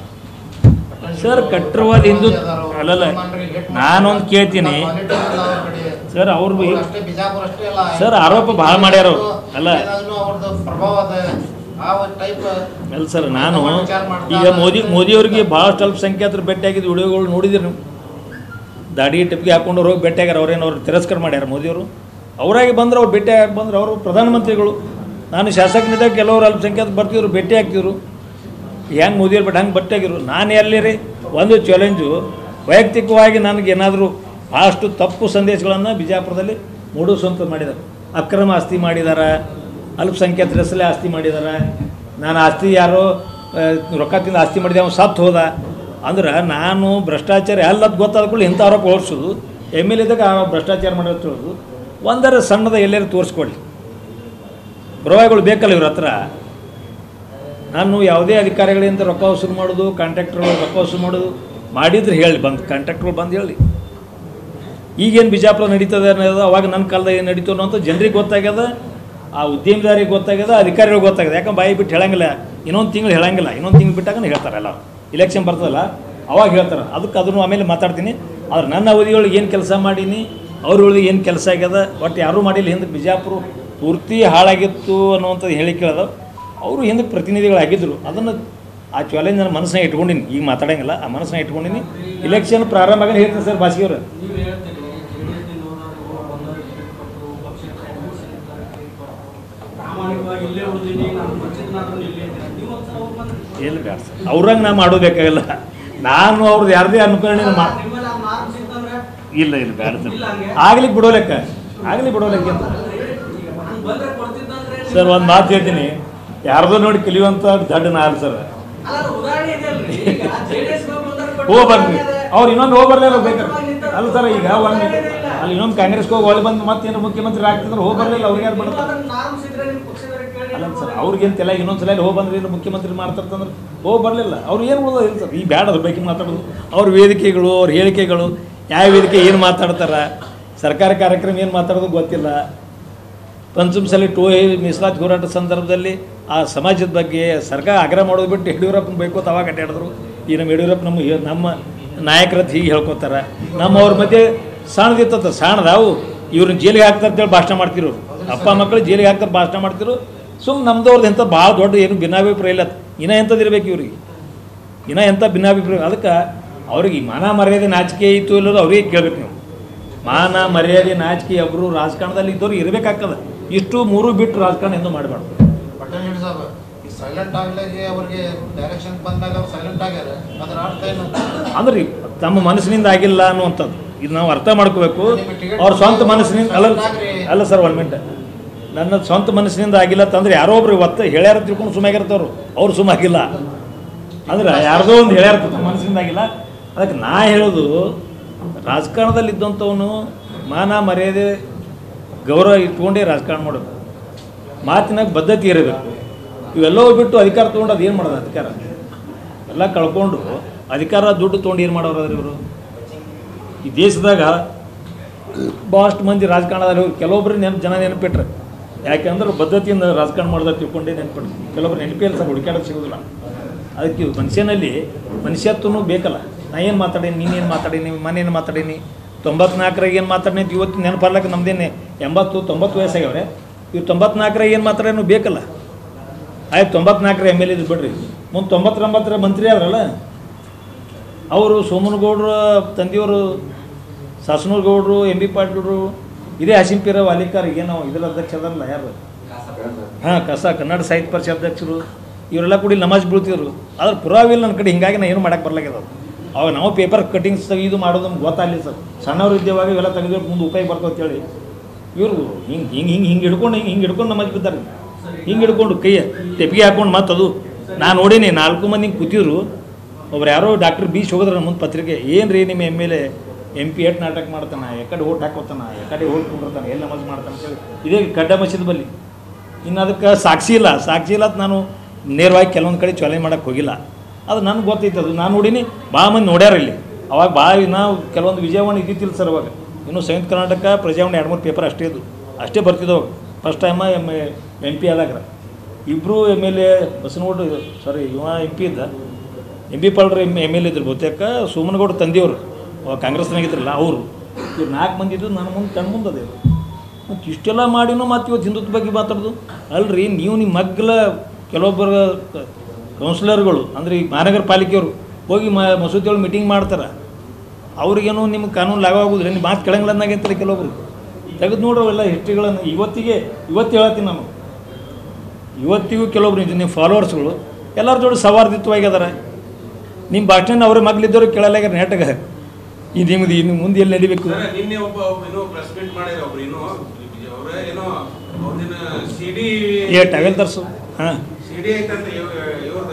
[SPEAKER 2] ಸರ್, ಕಟ್ಟರ್ವಾದಿ ಹಿಂದುತ್ವ- ಅಲ್ಲಲ್ಲ, ನಾನೊಂದ್ ಕೇಳ್ತೀನಿ. ಸರ್, ಅವ್ರು ಬಿ-
[SPEAKER 7] ಅಷ್ಟೇ ಬಿಜಾಪುರ ಅಷ್ಟೇ ಅಲ್ಲ
[SPEAKER 2] ಸರ್, ಆರೋಪ ಬಹಳ ಮಾಡ್ಯಾರ ಅವ್ರು. ಅಲ್ಲ.
[SPEAKER 7] ಏನಾದ್ರೂ ಅವ್ರದ್ದು ಪ್ರಭಾವ ಅದ ಆ ಒಂದು ಟೈಪ್
[SPEAKER 2] ಅಲ್ಲ ಸರ್ ನಾನು
[SPEAKER 7] ವಿಚಾರ ಮಾಡ್ತಾ
[SPEAKER 2] ಈಗ ಮೋದಿ ಮೋದಿಯವರಿಗೆ ಭಾಳಷ್ಟು ಅಲ್ಪಸಂಖ್ಯಾತರು ಭೇಟಿಯಾಗಿದ್ದು ವಿಡಿಯೋಗಳು ನೋಡಿದಿರಿ ನೀವು ದಾಡಿ ಟೆಪ್ಗೆ ಹಾಕೊಂಡು ಹೋಗಿ ಭೇಟಿಯಾಗ್ಯಾರ ಅವ್ರೇನು ಅವ್ರು ತಿರಸ್ಕಾರ ಮಾಡ್ಯಾರ ಮೋದಿಯವರು ಅವರಾಗಿ ಬಂದ್ರೆ ಅವ್ರು ಭೇಟಿ ಆಗಿ ಬಂದ್ರೆ ಅವರು ಪ್ರಧಾನಮಂತ್ರಿಗಳು ನಾನು ಶಾಸಕನಿದ್ದಾಗ ಕೆಲವರು ಅಲ್ಪಸಂಖ್ಯಾತ ಬರ್ತಿದ್ರು ಭೇಟಿ ಆಗ್ತಿದ್ರು ಹೆಂಗೆ ಮೋದಿಯವ್ರು ಬಿಟ್ಟು ಹಂಗೆ ಭೇಟಿಯಾಗಿರು ನಾನು ಎಲ್ಲಿರಿ ಒಂದು ಚಾಲೆಂಜು ವೈಯಕ್ತಿಕವಾಗಿ ನನಗೇನಾದರೂ ಭಾಳಷ್ಟು ತಪ್ಪು ಸಂದೇಶಗಳನ್ನು ಬಿಜಾಪುರದಲ್ಲಿ ಮೂಡಿಸುವಂಥದ್ದು ಮಾಡಿದ್ದಾರೆ ಅಕ್ರಮ ಆಸ್ತಿ ಮಾಡಿದ್ದಾರೆ ಅಲ್ಪಸಂಖ್ಯಾತರ ಹೆಸರಲ್ಲೇ ಆಸ್ತಿ ಮಾಡಿದ್ದಾರೆ ನಾನು ಆಸ್ತಿ ಯಾರೋ ಆ, ರೊಕ್ಕ ತಿಂದು ಆಸ್ತಿ ಮಾಡಿದೆ ಅವ್ನು ಸತ್ತು ಹೋದ ಅಂದ್ರೆ ನಾನು ಭ್ರಷ್ಟಾಚಾರ ಎಲ್ಲದ್ ಗೊತ್ತಾದ ಕೂಡ ಇಂಥ ಆರೋಪ ಹೊರಿಸೋದು ಎಮ್ ಎಲ್ ಎದಾಗ ಆ ಭ್ರಷ್ಟಾಚಾರ ಮಾಡೋದು ಹೇಳೋದು ಒಂದರ ಸಣ್ಣದ ಎಲ್ಲರೂ ತೋರಿಸ್ಕೊಳ್ಳಿ ಪುರಾವೆಗಳು ಬೇಕಲ್ಲ ಇವ್ರ ಹತ್ರ ನಾನು ಯಾವುದೇ ಅಧಿಕಾರಿಗಳಿಂದ ರೊಕ್ಕ ವಸೂಲು ಮಾಡೋದು ಕಾಂಟ್ರಾಕ್ಟರ್ಗಳು ರೊಕ್ಕ ವಸೂಲು ಮಾಡೋದು ಮಾಡಿದ್ರೆ ಹೇಳಿ ಬಂದು ಕಾಂಟ್ರಾಕ್ಟ್ಗಳು ಬಂದು ಹೇಳಿ ಈಗೇನು ಬಿಜಾಪುರ ನಡೀತದೆ ಅನ್ನೋದು ಅವಾಗ ನನ್ನ ಕಾಲದಾಗ ಏನು ನಡೀತು ಅನ್ನೋಂಥ ಜನರಿಗೆ ಗೊತ್ತಾಗ್ಯದ ಆ ಉದ್ಯಮಿದಾರಿಗೆ ಗೊತ್ತಾಗ್ಯದ ಅಧಿಕಾರಿಗಳಿಗೆ ಗೊತ್ತಾಗ್ಯದ ಯಾಕಂದ್ರೆ ಬಾಯಿ ಬಿಟ್ಟು ಹೇಳಂಗಿಲ್ಲ ಇನ್ನೊಂದು ತಿಂಗಳು ಹೇಳಂಗಿಲ್ಲ ಇನ್ನೊಂದು ತಿಂಗಳು ಬಿಟ್ಟಾಗ ಹೇಳ್ತಾರೆ ಎಲ್ಲ ಇಲೆಕ್ಷನ್ ಬರ್ತದಲ್ಲ ಅವಾಗ ಹೇಳ್ತಾರೆ ಅದಕ್ಕೆ ಅದನ್ನು ಆಮೇಲೆ ಮಾತಾಡ್ತೀನಿ ಆದ್ರೆ ನನ್ನ ಅವಧಿಯೊಳಗೆ ಏನು ಕೆಲಸ ಮಾಡೀನಿ ಅವ್ರೊಳಗೆ ಏನು ಕೆಲಸ ಆಗ್ಯದ ಒಟ್ಟು ಯಾರೂ ಮಾಡಿಲ್ಲ ಹಿಂದೆ ಬಿಜಾಪುರ ಪೂರ್ತಿ ಹಾಳಾಗಿತ್ತು ಅನ್ನುವಂಥದ್ದು ಹೇಳಿಕೆ ಅದಾವ ಅವರು ಹಿಂದೆ ಪ್ರತಿನಿಧಿಗಳಾಗಿದ್ದರು ಅದನ್ನು ಆ ಚಾಲೆಂಜ್ ನನ್ನ ಮನಸ್ಸಿನಾಗ ಇಟ್ಕೊಂಡಿನಿ ಈಗ ಮಾತಾಡಂಗಿಲ್ಲ ಆ ಮನಸ್ಸಿನಾಗ ಇಟ್ಕೊಂಡಿನಿ ಇಲೆಕ್ಷನ್ ಪ್ರಾರಂಭ ಆಗಿ ಹೇಳ್ತೀನಿ ಸರ್ ಬಾಸಿಯವ್ರು
[SPEAKER 5] ನೀವು ಹೇಳ್ತೀರಿ ಜೆಡಿಎಸ್ನಿಂದವರು ಬಂದವರು ಟಿಕೆಟ್ ಕೊಟ್ಟು ಪಕ್ಷೇತರ ಟಿಕೆಟ್ ಕೊಟ್ಟು ಪ್ರಾಮಾಣಿಕವಾಗಿ ಇಲ್ಲೇ ಉಳಿದೀನಿ ನಾನು ಪಕ್ಷದನಾದ್ರೂ ಇಲ್ಲೇ ಇದ್ದೀನಿ ನೀವು ಒಂದ್ಸಲ ಹೋಗಿ ಬಂದ್ರಿ
[SPEAKER 2] ಎಲ್ಲಿ ಬೇಡ ಸರ್ ಅವ್ರಂಗೆ ನಾ ಮಾಡೋಬೇಕಾಗಲ್ಲ ನಾನು ಅವ್ರದ್ದು ಯಾರದೇ ಅನುಕರಣೆ ಮಾ
[SPEAKER 5] ನಿಮ್ಮಲ್ಲಿ ಆ ಮಾರ್ಕ್ಸ್ ಇತ್ತಂದ್ರೆ
[SPEAKER 2] ಇಲ್ಲ ಇಲ್ಲ ಬೇಡ ಸರ್
[SPEAKER 5] ಇಲ್ಲ ಹಂಗೆ.
[SPEAKER 2] ಆಗ್ಲಿಕ್ಕೆ ಬಿಡೋಲೆಕ್ಕ ಆಗ್ಲಿಕ್ಕೆ ಬಿಡೋಲೆಕ್ಕ ಅಂತ
[SPEAKER 5] ಈಗ ನಾನು ಬಂದ್ರೆ ಕೊಡ್ತಿದ್ದಂದ್ರೆ
[SPEAKER 2] ಸರ್ ಒಂದು ಮಾತು ಹೇಳ್ತೀನಿ ಯಾರ್ದೋ ನೋಡಿ ಕಲಿಯುವಂಥ ದಡ್ಡ ನಾಲ್ ಸರ್
[SPEAKER 5] ಅಲ್ಲ ಅದು ಉದಾಹರಣೆ ಇದೆ ಅಲ್ರಿ ಈಗ ಜೆಡಿಎಸ್
[SPEAKER 2] ಹೋಗಿ ಬರ್ರಿ ಅವ್ರು ಇನ್ನೊಂದು ಹೋಗಿ ಬರಲಿಲ್ಲ ಬೇಕಾದ್ರೆ ಅಲ್ಲ ಸರ್ ಈಗ ಒಂದು ಅಲ್ಲಿ ಇನ್ನೊಂದು ಕಾಂಗ್ರೆಸ್ಗೆ ಹೋಗಿ ಒಳ್ಳೆ ಬಂದು ಮತ್ತೇನು ಮುಖ್ಯಮಂತ್ರಿ ಆಗ್ತಿದ್ರೆ ಹೋಗಿ ಬರಲಿಲ್ಲ ಅವ್ರಿಗೆ ಯಾರು ಮಾಡ್ತಾರೆ
[SPEAKER 5] ನಾರ್ಮ್ಸ್ ಇದ್ರೆ ನಿಮ್ಮ ಪಕ್ಷದವ್ರಿಗೆ ಕೇಳಿ
[SPEAKER 2] ಅಲ್ಲ ಸರ್ ಅವ್ರಿಗೇನು ತೆಲ ಇನ್ನೊಂದು ಸಲ ಹೋಗಿ ಬಂದ್ರೆ ಏನು ಮುಖ್ಯಮಂತ್ರಿ ಮಾಡ್ತಾರಂದ್ರೆ ಹೋಗಿ ಬರಲಿಲ್ಲ ಅವ್ರು ಏನು ಉಳಿದ ಇಲ್ಲ ಸರ್ ಈ ಬ್ಯಾಡ ಅದ್ರ ಬಗ್ಗೆ ಮಾತಾಡೋದು ಅವ್ರ ವೇದಿಕೆಗಳು ಅವ್ರ ಹೇಳಿಕೆಗಳು ಯಾವ ವೇದಿಕೆ ಏನು ಮಾತಾಡ್ತಾರ ಸರ್ಕಾರಿ ಕಾರ್ಯಕ್ರಮ ಏನು ಮಾತಾಡೋದು ಗೊತ್ತಿಲ್ಲ ಪಂಚಮಸಾಲಿ ಟೂ ಎ ಮೀಸಲಾತಿ ಹೋರಾಟ ಸಂದರ್ಭದಲ್ಲಿ ಆ ಸಮಾಜದ ಬಗ್ಗೆ ಸರ್ಕಾರ ಆಗ್ರಹ ಮಾಡೋದು ಬಿಟ್ಟು ಯಡಿಯೂರಪ್ಪನ ಬೈಕೋತ ಅವಾಗ ಅಡ್ಡಾಡಿದ್ರು ಈ ನಮ್ಮ ಯಡಿಯೂರಪ್ಪ ನಮ್ಮ ಹೇ- ನಮ್ಮ ನಾಯಕರದ್ದು ಹೀಗೆ ಹೇಳ್ಕೊತಾರ ನಮ್ಮ ಅವ್ರ ಮಧ್ಯೆ ಸಣ್ಣದಿತ್ತ ಸಣ್ಣದಾವು ಇವ್ರನ್ನ ಜೈಲಿಗೆ ಹಾಕ್ತಾರೆ ಅಂತೇಳಿ ಭಾಷಣ ಮಾಡ್ತಿರು ಅಪ್ಪ ಮಕ್ಕಳು ಜೈಲಿಗೆ ಹಾಕ್ತಾರೆ ಭಾಷಣ ಮಾಡ್ತಿರು ಸುಮ್ಮನೆ ನಮ್ದವ್ರದ್ದು ಎಂಥ ಭಾಳ ದೊಡ್ಡ ಏನು ಭಿನ್ನಾಭಿಪ್ರಾಯ ಇಲ್ಲ ಇನ್ನ ಎಂಥದ್ದು ಇರ್ಬೇಕು ಇವ್ರಿಗೆ ಇನ್ನ ಎಂಥ ಭಿನ್ನಾಭಿಪ್ರಾಯ ಅದಕ್ಕೆ ಅವ್ರಿಗೆ ಈ ಮಾನ ಮರ್ಯಾದೆ ನಾಚಿಕೆ ಇತ್ತು ಇಲ್ಲದ ಅವ್ರಿಗೆ ಕೇಳ್ಬೇಕು ನೀವು ಮಾನ ಮರ್ಯಾದೆ ನಾಚಿಕೆ ಒಬ್ಬರು ರಾಜಕಾರಣದಲ್ಲಿ ಇದ್ದವ್ರು ಇರಬೇಕಾಗ್ತದೆ ಇಷ್ಟು ಮೂರು ಬಿಟ್ಟು ರಾಜಕಾರಣ ಎಂದು ಮಾಡಬಾರ್ದು
[SPEAKER 7] ಪಟ್ಟಣ ಸಾಹೇಬ್ ಈ ಸೈಲೆಂಟ್ ಆಗ್ಲಾಗೆ ಅವ್ರಿಗೆ ಡೈರೆಕ್ಷನ್ ಬಂದಾಗ ಅವ್ರು ಸೈಲೆಂಟ್ ಆಗ್ಯಾರ ಅದ್ರ ಅರ್ಥ ಏನು
[SPEAKER 2] ಅಂದ್ರೆ ಈ ತಮ್ಮ ಮನಸ್ಸಿನಿಂದ ಆಗಿಲ್ಲ ಅನ್ನುವಂಥದ್ದು ಇದು ನಾವು ಅರ್ಥ ಮಾಡ್ಕೋಬೇಕು ಅವ್ರ ಸ್ವಂತ ಮನಸ್ಸಿನಿಂದ ಅಲ್ಲ ಅಲ್ಲ ಸರ್ ಒನ್ ಮಿನಿಟ್ ನನ್ನ ಸ್ವಂತ ಮನಸ್ಸಿನಿಂದ ಆಗಿಲ್ಲ ಅಂತಂದ್ರೆ ಯಾರೋ ಒಬ್ರು ಒತ್ತ ಹೇಳ್ಯಾರ ತಿಳ್ಕೊಂಡು ಸುಮ್ಮಾಗಿರ್ತಾವ್ರು ಅವ್ರು ಸುಮ್ಮಾಗಿಲ್ಲ ಅಂದ್ರೆ ಯಾರ್ದೋ ಒಂದು ಹೇಳ್ಯಾರ ತಮ್ಮ ಮನಸ್ಸಿನಿಂದ ಆಗಿಲ್ಲ ಅದಕ್ಕೆ ನಾ ಹೇಳೋದು ರಾಜಕಾರಣದಲ್ಲಿ ಇದ್ದಂಥವನು ಮಾನ ಮರ್ಯಾದೆ ಗೌರವ ಇಟ್ಕೊಂಡೇ ರಾಜಕಾರಣ ಮಾಡೋದು ಮಾತಿನಾಗ ಬದ್ಧತೆ ಇರಬೇಕು ಇವೆಲ್ಲವೂ ಬಿಟ್ಟು ಅಧಿಕಾರ ತೊಗೊಂಡು ಅದು ಏನು ಮಾಡೋದು ಅಧಿಕಾರ ಎಲ್ಲ ಕಳ್ಕೊಂಡು ಅಧಿಕಾರ ದುಡ್ಡು ತೊಗೊಂಡು ಏನು ಮಾಡೋರು ಇವರು ಈ ದೇಶದಾಗ ಭಾಳಷ್ಟು ಮಂದಿ ರಾಜಕಾರಣದಲ್ಲಿ ಹೋಗಿ ಕೆಲವೊಬ್ರು ನೆನಪು ಜನ ನೆನಪಿಟ್ರೆ ಯಾಕೆಂದ್ರೆ ಬದ್ಧತೆಯಿಂದ ರಾಜಕಾರಣ ಮಾಡೋದ ತಿಳ್ಕೊಂಡೇ ನೆನಪಿಟ್ರು ಕೆಲವೊಬ್ರು ನೆನಪಿಲ್ಲ ಸರ್ ಹುಡುಕಾಡೋದು ಸಿಗೋದಿಲ್ಲ ಅದಕ್ಕೆ ಮನುಷ್ಯನಲ್ಲಿ ಮನುಷ್ಯತ್ವನೂ ಬೇಕಲ್ಲ ನಾ ಏನು ಮಾತಾಡೀನಿ ನೀನೇನು ಮಾತಾಡೀನಿ ಮನೇನು ಮಾತಾಡೀನಿ ತೊಂಬತ್ನಾಲ್ಕರಾಗ ಏನು ಮಾತಾಡೀನಿ ಅಂತ ಇವತ್ತು ನೆನಪರ್ಲಕ್ಕೆ ನಮ್ದೇನೆ ಎಂಬತ್ತು ತೊಂಬತ್ತು ವಯಸ್ಸಾಗ್ಯವ್ರೆ ಇವು ತೊಂಬತ್ನಾಲ್ಕರಾಗ ಏನು ಮಾತಾಡೇನು ಬೇಕಲ್ಲ ಆಯ್ತು ತೊಂಬತ್ನಾಲ್ಕರ ಎಮ್ ಎಲ್ ಇದ್ರು ಬಿಡ್ರಿ ಮುಂದೆ ತೊಂಬತ್ತೊಂಬತ್ತರ ಮಂತ್ರಿ ಆದ್ರಲ್ಲ ಅವರು ಸೋಮನಗೌಡರ ತಂದೆಯವರು ಸಾಸನೂರು ಗೌಡರು ಎಂ ಬಿ ಪಾಟೀಲ್ರು ಇದೇ ಹಸಿಂಪಿರ ವಾಲಿಕಾರ್ ಏನೋ ಇದರ ಅಧ್ಯಕ್ಷ ಅದಲ್ಲ ಯಾರು ಹಾಂ ಕಸ ಕನ್ನಡ ಸಾಹಿತ್ಯ ಪರಿಷತ್ ಅಧ್ಯಕ್ಷರು ಇವರೆಲ್ಲ ಕೂಡಿ ನಮಾಜ್ ಬೀಳ್ತಿದ್ರು ಆದ್ರೆ ಪುರಾವಿಲ್ಲ ನನ್ನ ಕಡೆ ಹಿಂಗಾಗಿ ನಾ ಏನು ಮಾಡಕ್ಕೆ ಬರ್ಲಾಗ್ಯದ ಅದು. ಅವಾಗ ನಾವು ಪೇಪರ್ ಕಟ್ಟಿಂಗ್ಸ್ ತೆಗೆದು ಮಾಡೋದು ನಮ್ಗೆ ಗೊತ್ತಾಗಲಿ ಸರ್ ಸಣ್ಣವ್ರು ಇದ್ದೇವಾಗ ಇವೆಲ್ಲ ತೆಗೆದು ಮುಂದೆ ಉಪಯೋಗ ಬರ್ತವೆ ಅಂತೇಳಿ ಇವರು ಹಿಂಗೆ ಹಿಂಗೆ ಹಿಂಗೆ ಹಿಂಗೆ ಹಿಡ್ಕೊಂಡು ಹಿಂಗೆ ಹಿಂಗೆ ಹಿಡ್ಕೊಂಡು ನಮಾಜ್ ಬಿದ್ದಾರೆ ಹಿಂಗೆ ಹಿಡ್ಕೊಂಡು ಕೈಯ ತೆಪ್ಪಿಗೆ ಹಾಕೊಂಡು ಮತ್ತೆ ಅದು ನಾನು ನೋಡೀನಿ ನಾಲ್ಕು ಮಂದಿ ಹಿಂಗೆ ಕೂತಿದ್ರು ಒಬ್ರು ಯಾರೋ ಡಾಕ್ಟರ್ ಬಿ ಹೋಗಿದ್ರು ನಮ್ಮ ಮುಂದೆ ಪತ್ರಿಕೆ ಏನು ರೀ ನಿಮ್ಮ M L A M P ಎಟ್ ನಾಟಕ ಮಾಡ್ತಾನೆ ಎಕಡೆ ಓಟ್ ಹಾಕೋತಾನ ಎಕಡೆ ಓಟ್ ಕುಂಡಿರ್ತಾನೆ ಎಲ್ಲಿ ನಮಾಜ್ ಮಾಡ್ತಾನೆ ಅಂತೇಳಿ ಇದೇ ಕಡ್ಡ ಮಸೀದ್ ಬಲ್ಲಿ ಇನ್ನು ಅದಕ್ಕೆ ಸಾಕ್ಷಿ ಇಲ್ಲ ಸಾಕ್ಷಿ ಇಲ್ಲ ಅಂತ ನಾನು ನೇರವಾಗಿ ಕೆಲವೊಂದು ಕಡೆ ಚಾಲೆಂಜ್ ಮಾಡೋಕ್ಕೆ ಹೋಗಿಲ್ಲ ಅದು ನನಗೆ ಗೊತ್ತೈತೆ ಅದು ನಾನು ನೋಡೀನಿ ಭಾಳ ಮಂದಿ ನೋಡ್ಯಾರ ಇಲ್ಲಿ ಅವಾಗ ಭಾಳ ನಾವು ಕೆಲವೊಂದು ವಿಜಯವಾಣಿ ಇದ್ದಿತ್ತಿಲ್ಲ ಸರ್ ಅವಾಗ ಇನ್ನು ಸಂಯುಕ್ತ ಕರ್ನಾಟಕ ಪ್ರಜಾವಾಣಿ ಎರಡು ಮೂರು ಪೇಪರ್ ಅಷ್ಟೇ ಇದು ಅಷ್ಟೇ ಬರ್ತಿದ್ದವು first time M M P ಆದಾಗ ಇಬ್ಬರು M L A Basanagouda sorry ಇವ ಎಂ ಪಿ ಇದ್ದ ಎಂ ಬಿ ಪಾಲ್ರು ಎಮ್ ಎಮ್ ಎಲ್ ಇದ್ರು ಬಹುತೇಕ ಸೋಮನಗೌಡ ತಂದೆಯವರು ಅವಾಗ ಕಾಂಗ್ರೆಸ್ನಾಗಿದ್ರಲ್ಲ ಅವರು ಇವ್ರು ನಾಲ್ಕು ಮಂದಿ ಇದ್ದು ನನ್ನ ಮುಂದೆ ಕಣ್ಣು ಮುಂದೆ ಅದೇ ಮತ್ತು ಇಷ್ಟೆಲ್ಲ ಮಾಡಿನೂ ಮತ್ತು ಇವತ್ತು ಹಿಂದುತ್ವ ಬಗ್ಗೆ ಮಾತಾಡೋದು ಅಲ್ರಿ ನೀವು ನಿಮ್ಮ ಮಗ್ಲ ಕೆಲವೊಬ್ಬರ ಕೌನ್ಸಿಲರ್ಗಳು ಅಂದರೆ ಈ ಮಹಾನಗರ ಪಾಲಿಕೆಯವರು ಹೋಗಿ ಮ ಮಸೂತಿ ಒಳಗೆ ಮೀಟಿಂಗ್ ಮಾಡ್ತಾರೆ ಅವ್ರಿಗೇನು ನಿಮ್ಗೆ ಕಾನೂನು ಲಾಭ ಆಗೋದಿಲ್ಲ ನಿಮ್ಮ ಮಾತು ಕೆಳಂಗಿಲ್ಲ ಅನ್ನಂಗಿರ್ತಾರೆ ಕೆಲವೊಬ್ರು ತೆಗೆದು ನೋಡ್ರವೆಲ್ಲ ಹಿಸ್ಟ್ರಿಗಳನ್ನು ಇವತ್ತಿಗೆ ಇವತ್ತು ಹೇಳ್ತೀನಿ ನಾನು ಇವತ್ತಿಗೂ ಕೆಲವೊಬ್ರು ಇದು ನಿಮ್ಮ ಫಾಲೋವರ್ಸ್ಗಳು ಎಲ್ಲರ ಜೋಡಿ ಸವಾರ್ದಿತ್ವಾಗಿ ಅದಾರ ನಿಮ್ಮ ಭಾಷಣ ಅವ್ರ ಮಗ್ಲಿದ್ದವ್ರು ಕೇಳಲಾಗ್ಯಾರ ನೆಟ್ಗ ಈ ನಿಮ್ದು ಇನ್ನು ಮುಂದೆ ಎಲ್ಲಿ ನಡಿಬೇಕು
[SPEAKER 3] ಸರ್, ನಿನ್ನೆ ಒಬ್ಬ ಒಬ್ಬ ಏನೋ ಪ್ರೆಸ್ ಮೀಟ್ ಮಾಡಿರ ಒಬ್ರು ಏನೋ ಅವ್ರ ಏನೋ ಅವ್ರದಿನ ಸಿಡಿ
[SPEAKER 2] ಏ ಟವೆಲ್ ತರ್ಸು ಹಾಂ
[SPEAKER 3] ಸಿಡಿ ಐತಂತ ಇವ್ರದ್ದು ಯತ್ನಾಳ್ ಸಾಹೇಬ್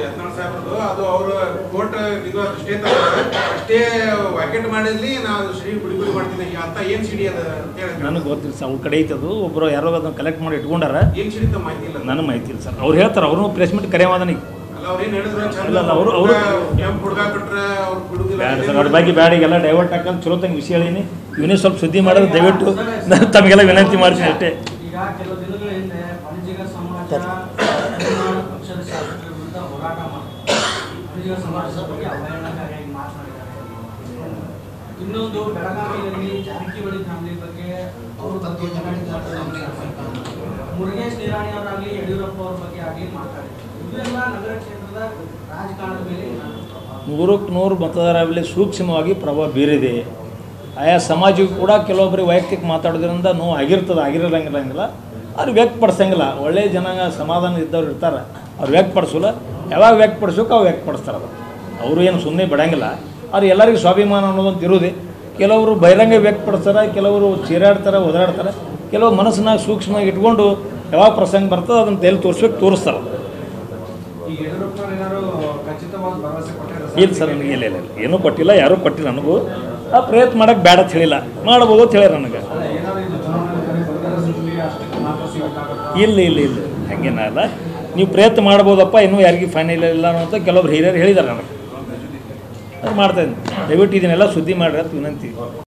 [SPEAKER 3] ಸಾಹೇಬ್ರದು ಅದು ಅವರು ಕೋರ್ಟ್ ಇದು ಸ್ಟೇ ತಗೊಂಡ್ರೆ ಅಷ್ಟೇ ವ್ಯಾಕೆಟ್ ಮಾಡಿದ್ಲಿ ನಾವು ಶ್ರೀ ಗುಡಿ ಗುಡಿ ಮಾಡ್ತೀನಿ ಈಗ ಅಂತ ಏನ್ ಸಿಡಿ ಅದ ಅಂತ ಹೇಳಿ
[SPEAKER 2] ನನಗೆ ಗೊತ್ತಿಲ್ಲ ಸರ್ ಅವ್ರ ಕಡೆ ಐತೆ ಅದು ಒಬ್ಬರು ಯಾರೋ ಅದನ್ನು ಕಲೆಕ್ಟ್ ಮಾಡಿ ಇಟ್ಕೊಂಡಾರ
[SPEAKER 3] ಏನ್ ಸಿಡಿ ಅಂತ ಮಾಹಿತಿ ಇಲ್ಲ
[SPEAKER 2] ನನಗೆ ಮಾಹಿತಿ ಇಲ್ಲ ಸರ್ ಅವ್ರು ಹೇಳ್ತಾರೆ ಅವ್ರನ್ನೂ ಪ್ರೆಸ್ ಮೀಟ್ ಕರೆಯವಾದನಿಗೆ
[SPEAKER 3] ಅಲ್ಲ ಅವ್ರೇನ್ ಹೇಳಿದ್ರು ಚಂದ
[SPEAKER 2] ಅಲ್ಲ, ಅಲ್ಲ, ಅವ್ರು- ಅವ್ರು-
[SPEAKER 3] ಕೆಂಪ್ ಹುಡುಗ ಬಿಟ್ರೆ ಅವ್ರು ಬಿಡುದಿಲ್ಲ
[SPEAKER 2] ಬ್ಯಾಡ ಸರ್ ಅವ್ರ ಬಗ್ಗೆ ಬ್ಯಾಡ ಈಗೆಲ್ಲ ಡೈವರ್ಟ್ ಹಾಕೊಂಡು ಚಲೋ ತಂಗ ವಿಷಯ ಹೇಳೀನಿ ಇವನೇ ಸ್ವಲ್ಪ ಸುದ್ದಿ ಮಾಡೋದು ದಯವಿಟ್ಟು ನಾನು ತಮಗೆಲ್ಲ ವಿನಂತಿ ಮಾಡ್ತೀನಿ ಅಷ್ಟೇ
[SPEAKER 5] ಈಗ ಕೆಲವು ದಿನಗಳ ಹಿಂದೆ ವಾಣಿಜ್ಯಿಕ ಸಮಾಜ ಅಭಿಮಾನ ಪಕ್ಷದ ಶಾಸಕರ ವಿರುದ್ಧ ಹೋರಾಟ ಮಾಡಿದ್ರು ವಾಣಿಜ್ಯಿಕ ಸಮಾಜದ ಬಗ್ಗೆ ಅವಹೇಳನಕಾರಿಯಾಗಿ ಮಾತನಾಡಿದ್ದಾರೆ ಇನ್ನೊಂದು ಬೆಳಗಾವಿಯಲ್ಲಿ ಜಾರಕಿಹೊಳಿ ಫ್ಯಾಮಿಲಿ ಬಗ್ಗೆ ಅವರು ಬಗ್ಗೆ ಮುರುಗೇಶ್ ನಿರಾಣಿ ಅವರಾಗಲಿ ಯಡಿಯೂರಪ್ಪ ಅವ್ರ ಬಗ್ಗೆ ಆಗಲಿ ಮಾತಾಡಿದ್ದಾರೆ ಇವೆಲ್ಲ ನಗರ ಕ್ಷೇತ್ರದ ರಾಜಕಾರಣದ ಮೇಲೆ ಏನಾದ್ರು ಪ್ರಭಾವ
[SPEAKER 2] ನೂರಕ್ಕೆ ನೂರು ಮತದಾರರಲ್ಲಿ ಸೂಕ್ಷ್ಮವಾಗಿ ಪ್ರಭಾವ ಬೀರಿದೆ ಆಯಾ ಸಮಾಜಕ್ಕೂ ಕೂಡ ಕೆಲವೊಬ್ಬರಿಗೆ ವೈಯಕ್ತಿಕ ಮಾತಾಡೋದ್ರಿಂದ ನೋವು ಆಗಿರ್ತದೆ ಆಗಿರಂಗಿಲ್ಲ ಅವ್ರು ವ್ಯಕ್ತಪಡಿಸಂಗಿಲ್ಲ ಒಳ್ಳೆಯ ಜನಾಂಗ ಸಮಾಧಾನ ಇದ್ದವ್ರು ಇರ್ತಾರೆ ಅವ್ರು ವ್ಯಕ್ತಪಡಿಸೋಲ್ಲ ಯಾವಾಗ ವ್ಯಕ್ತಪಡಿಸೋಕೆ ಅವು ವ್ಯಕ್ತಪಡಿಸ್ತಾರೆ ಅದು ಅವರು ಏನು ಸುಮ್ಮನೆ ಬಿಡಂಗಿಲ್ಲ ಅವ್ರು ಎಲ್ಲರಿಗೂ ಸ್ವಾಭಿಮಾನ ಅನ್ನೋದೊಂದು ಇರೋದೆ ಕೆಲವರು ಬಹಿರಂಗ ವ್ಯಕ್ತಪಡಿಸ್ತಾರೆ ಕೆಲವರು ಚೀರಾಡ್ತಾರೆ ಒದಾಡ್ತಾರೆ ಕೆಲವು ಮನಸ್ಸಿನಾಗ ಸೂಕ್ಷ್ಮವಾಗಿ ಇಟ್ಕೊಂಡು ಯಾವಾಗ ಪ್ರಸಂಗ ಬರ್ತದೆ ಅದನ್ನು ತಲೆ ತೋರಿಸ್ಬೇಕು ತೋರಿಸ್ತಾರೆ
[SPEAKER 4] ಈ ಯಡಿಯೂರಪ್ಪ ಏನಾದ್ರು ಖಚಿತವಾದ ಭರವಸೆ ಕೊಟ್ಟಿದ್ದಾರೆ
[SPEAKER 2] ಇಲ್ಲ ಸರ್ ನನಗೆ ಇಲ್ಲ ಇಲ್ಲ ಇಲ್ಲ ಏನೂ ಕೊಟ್ಟಿಲ್ಲ ಯಾರೂ ಕೊಟ್ಟಿಲ್ಲ ನನಗೂ ಆ ಪ್ರಯತ್ನ ಮಾಡಕ್ಕೆ ಬೇಡ ಅಂತ ಹೇಳಿಲ್ಲ ಮಾಡ್ಬೋದು ಅಂತ ಹೇಳ್ಯಾರ ನನಗೆ
[SPEAKER 4] ಅಲ್ಲ ಏನಾದ್ರು ಇದು ಚುನಾವಣೆ ಕರೆ ಬರಗಾಲ ಸುದ್ದಿ ಅಷ್ಟಕ್ಕೆ ಮಹತ್ವ ಸಿಗಕ್ಕಾಗತ್ತಾ?
[SPEAKER 2] ಇಲ್ಲ ಇಲ್ಲ ಇಲ್ಲ ಹಾಗೇನಲ್ಲ ನೀವು ಪ್ರಯತ್ನ ಮಾಡ್ಬೋದಪ್ಪ ಇನ್ನೂ ಯಾರಿಗೂ ಫೈನಲ್ ಇಲ್ಲ ಅಂತ ಕೆಲವೊಬ್ರು ಹಿರಿಯರು ಹೇಳಿದ್ದಾರೆ ನನಗೆ ಅದು ಮಾಡ್ತಾ ಇದ್ದೀನಿ ದಯವಿಟ್ಟು ಇದನ್ನೆಲ್ಲ ಸುದ್ದಿ ಮಾಡ್ರಿ ಅಂತ ವಿನಂತಿ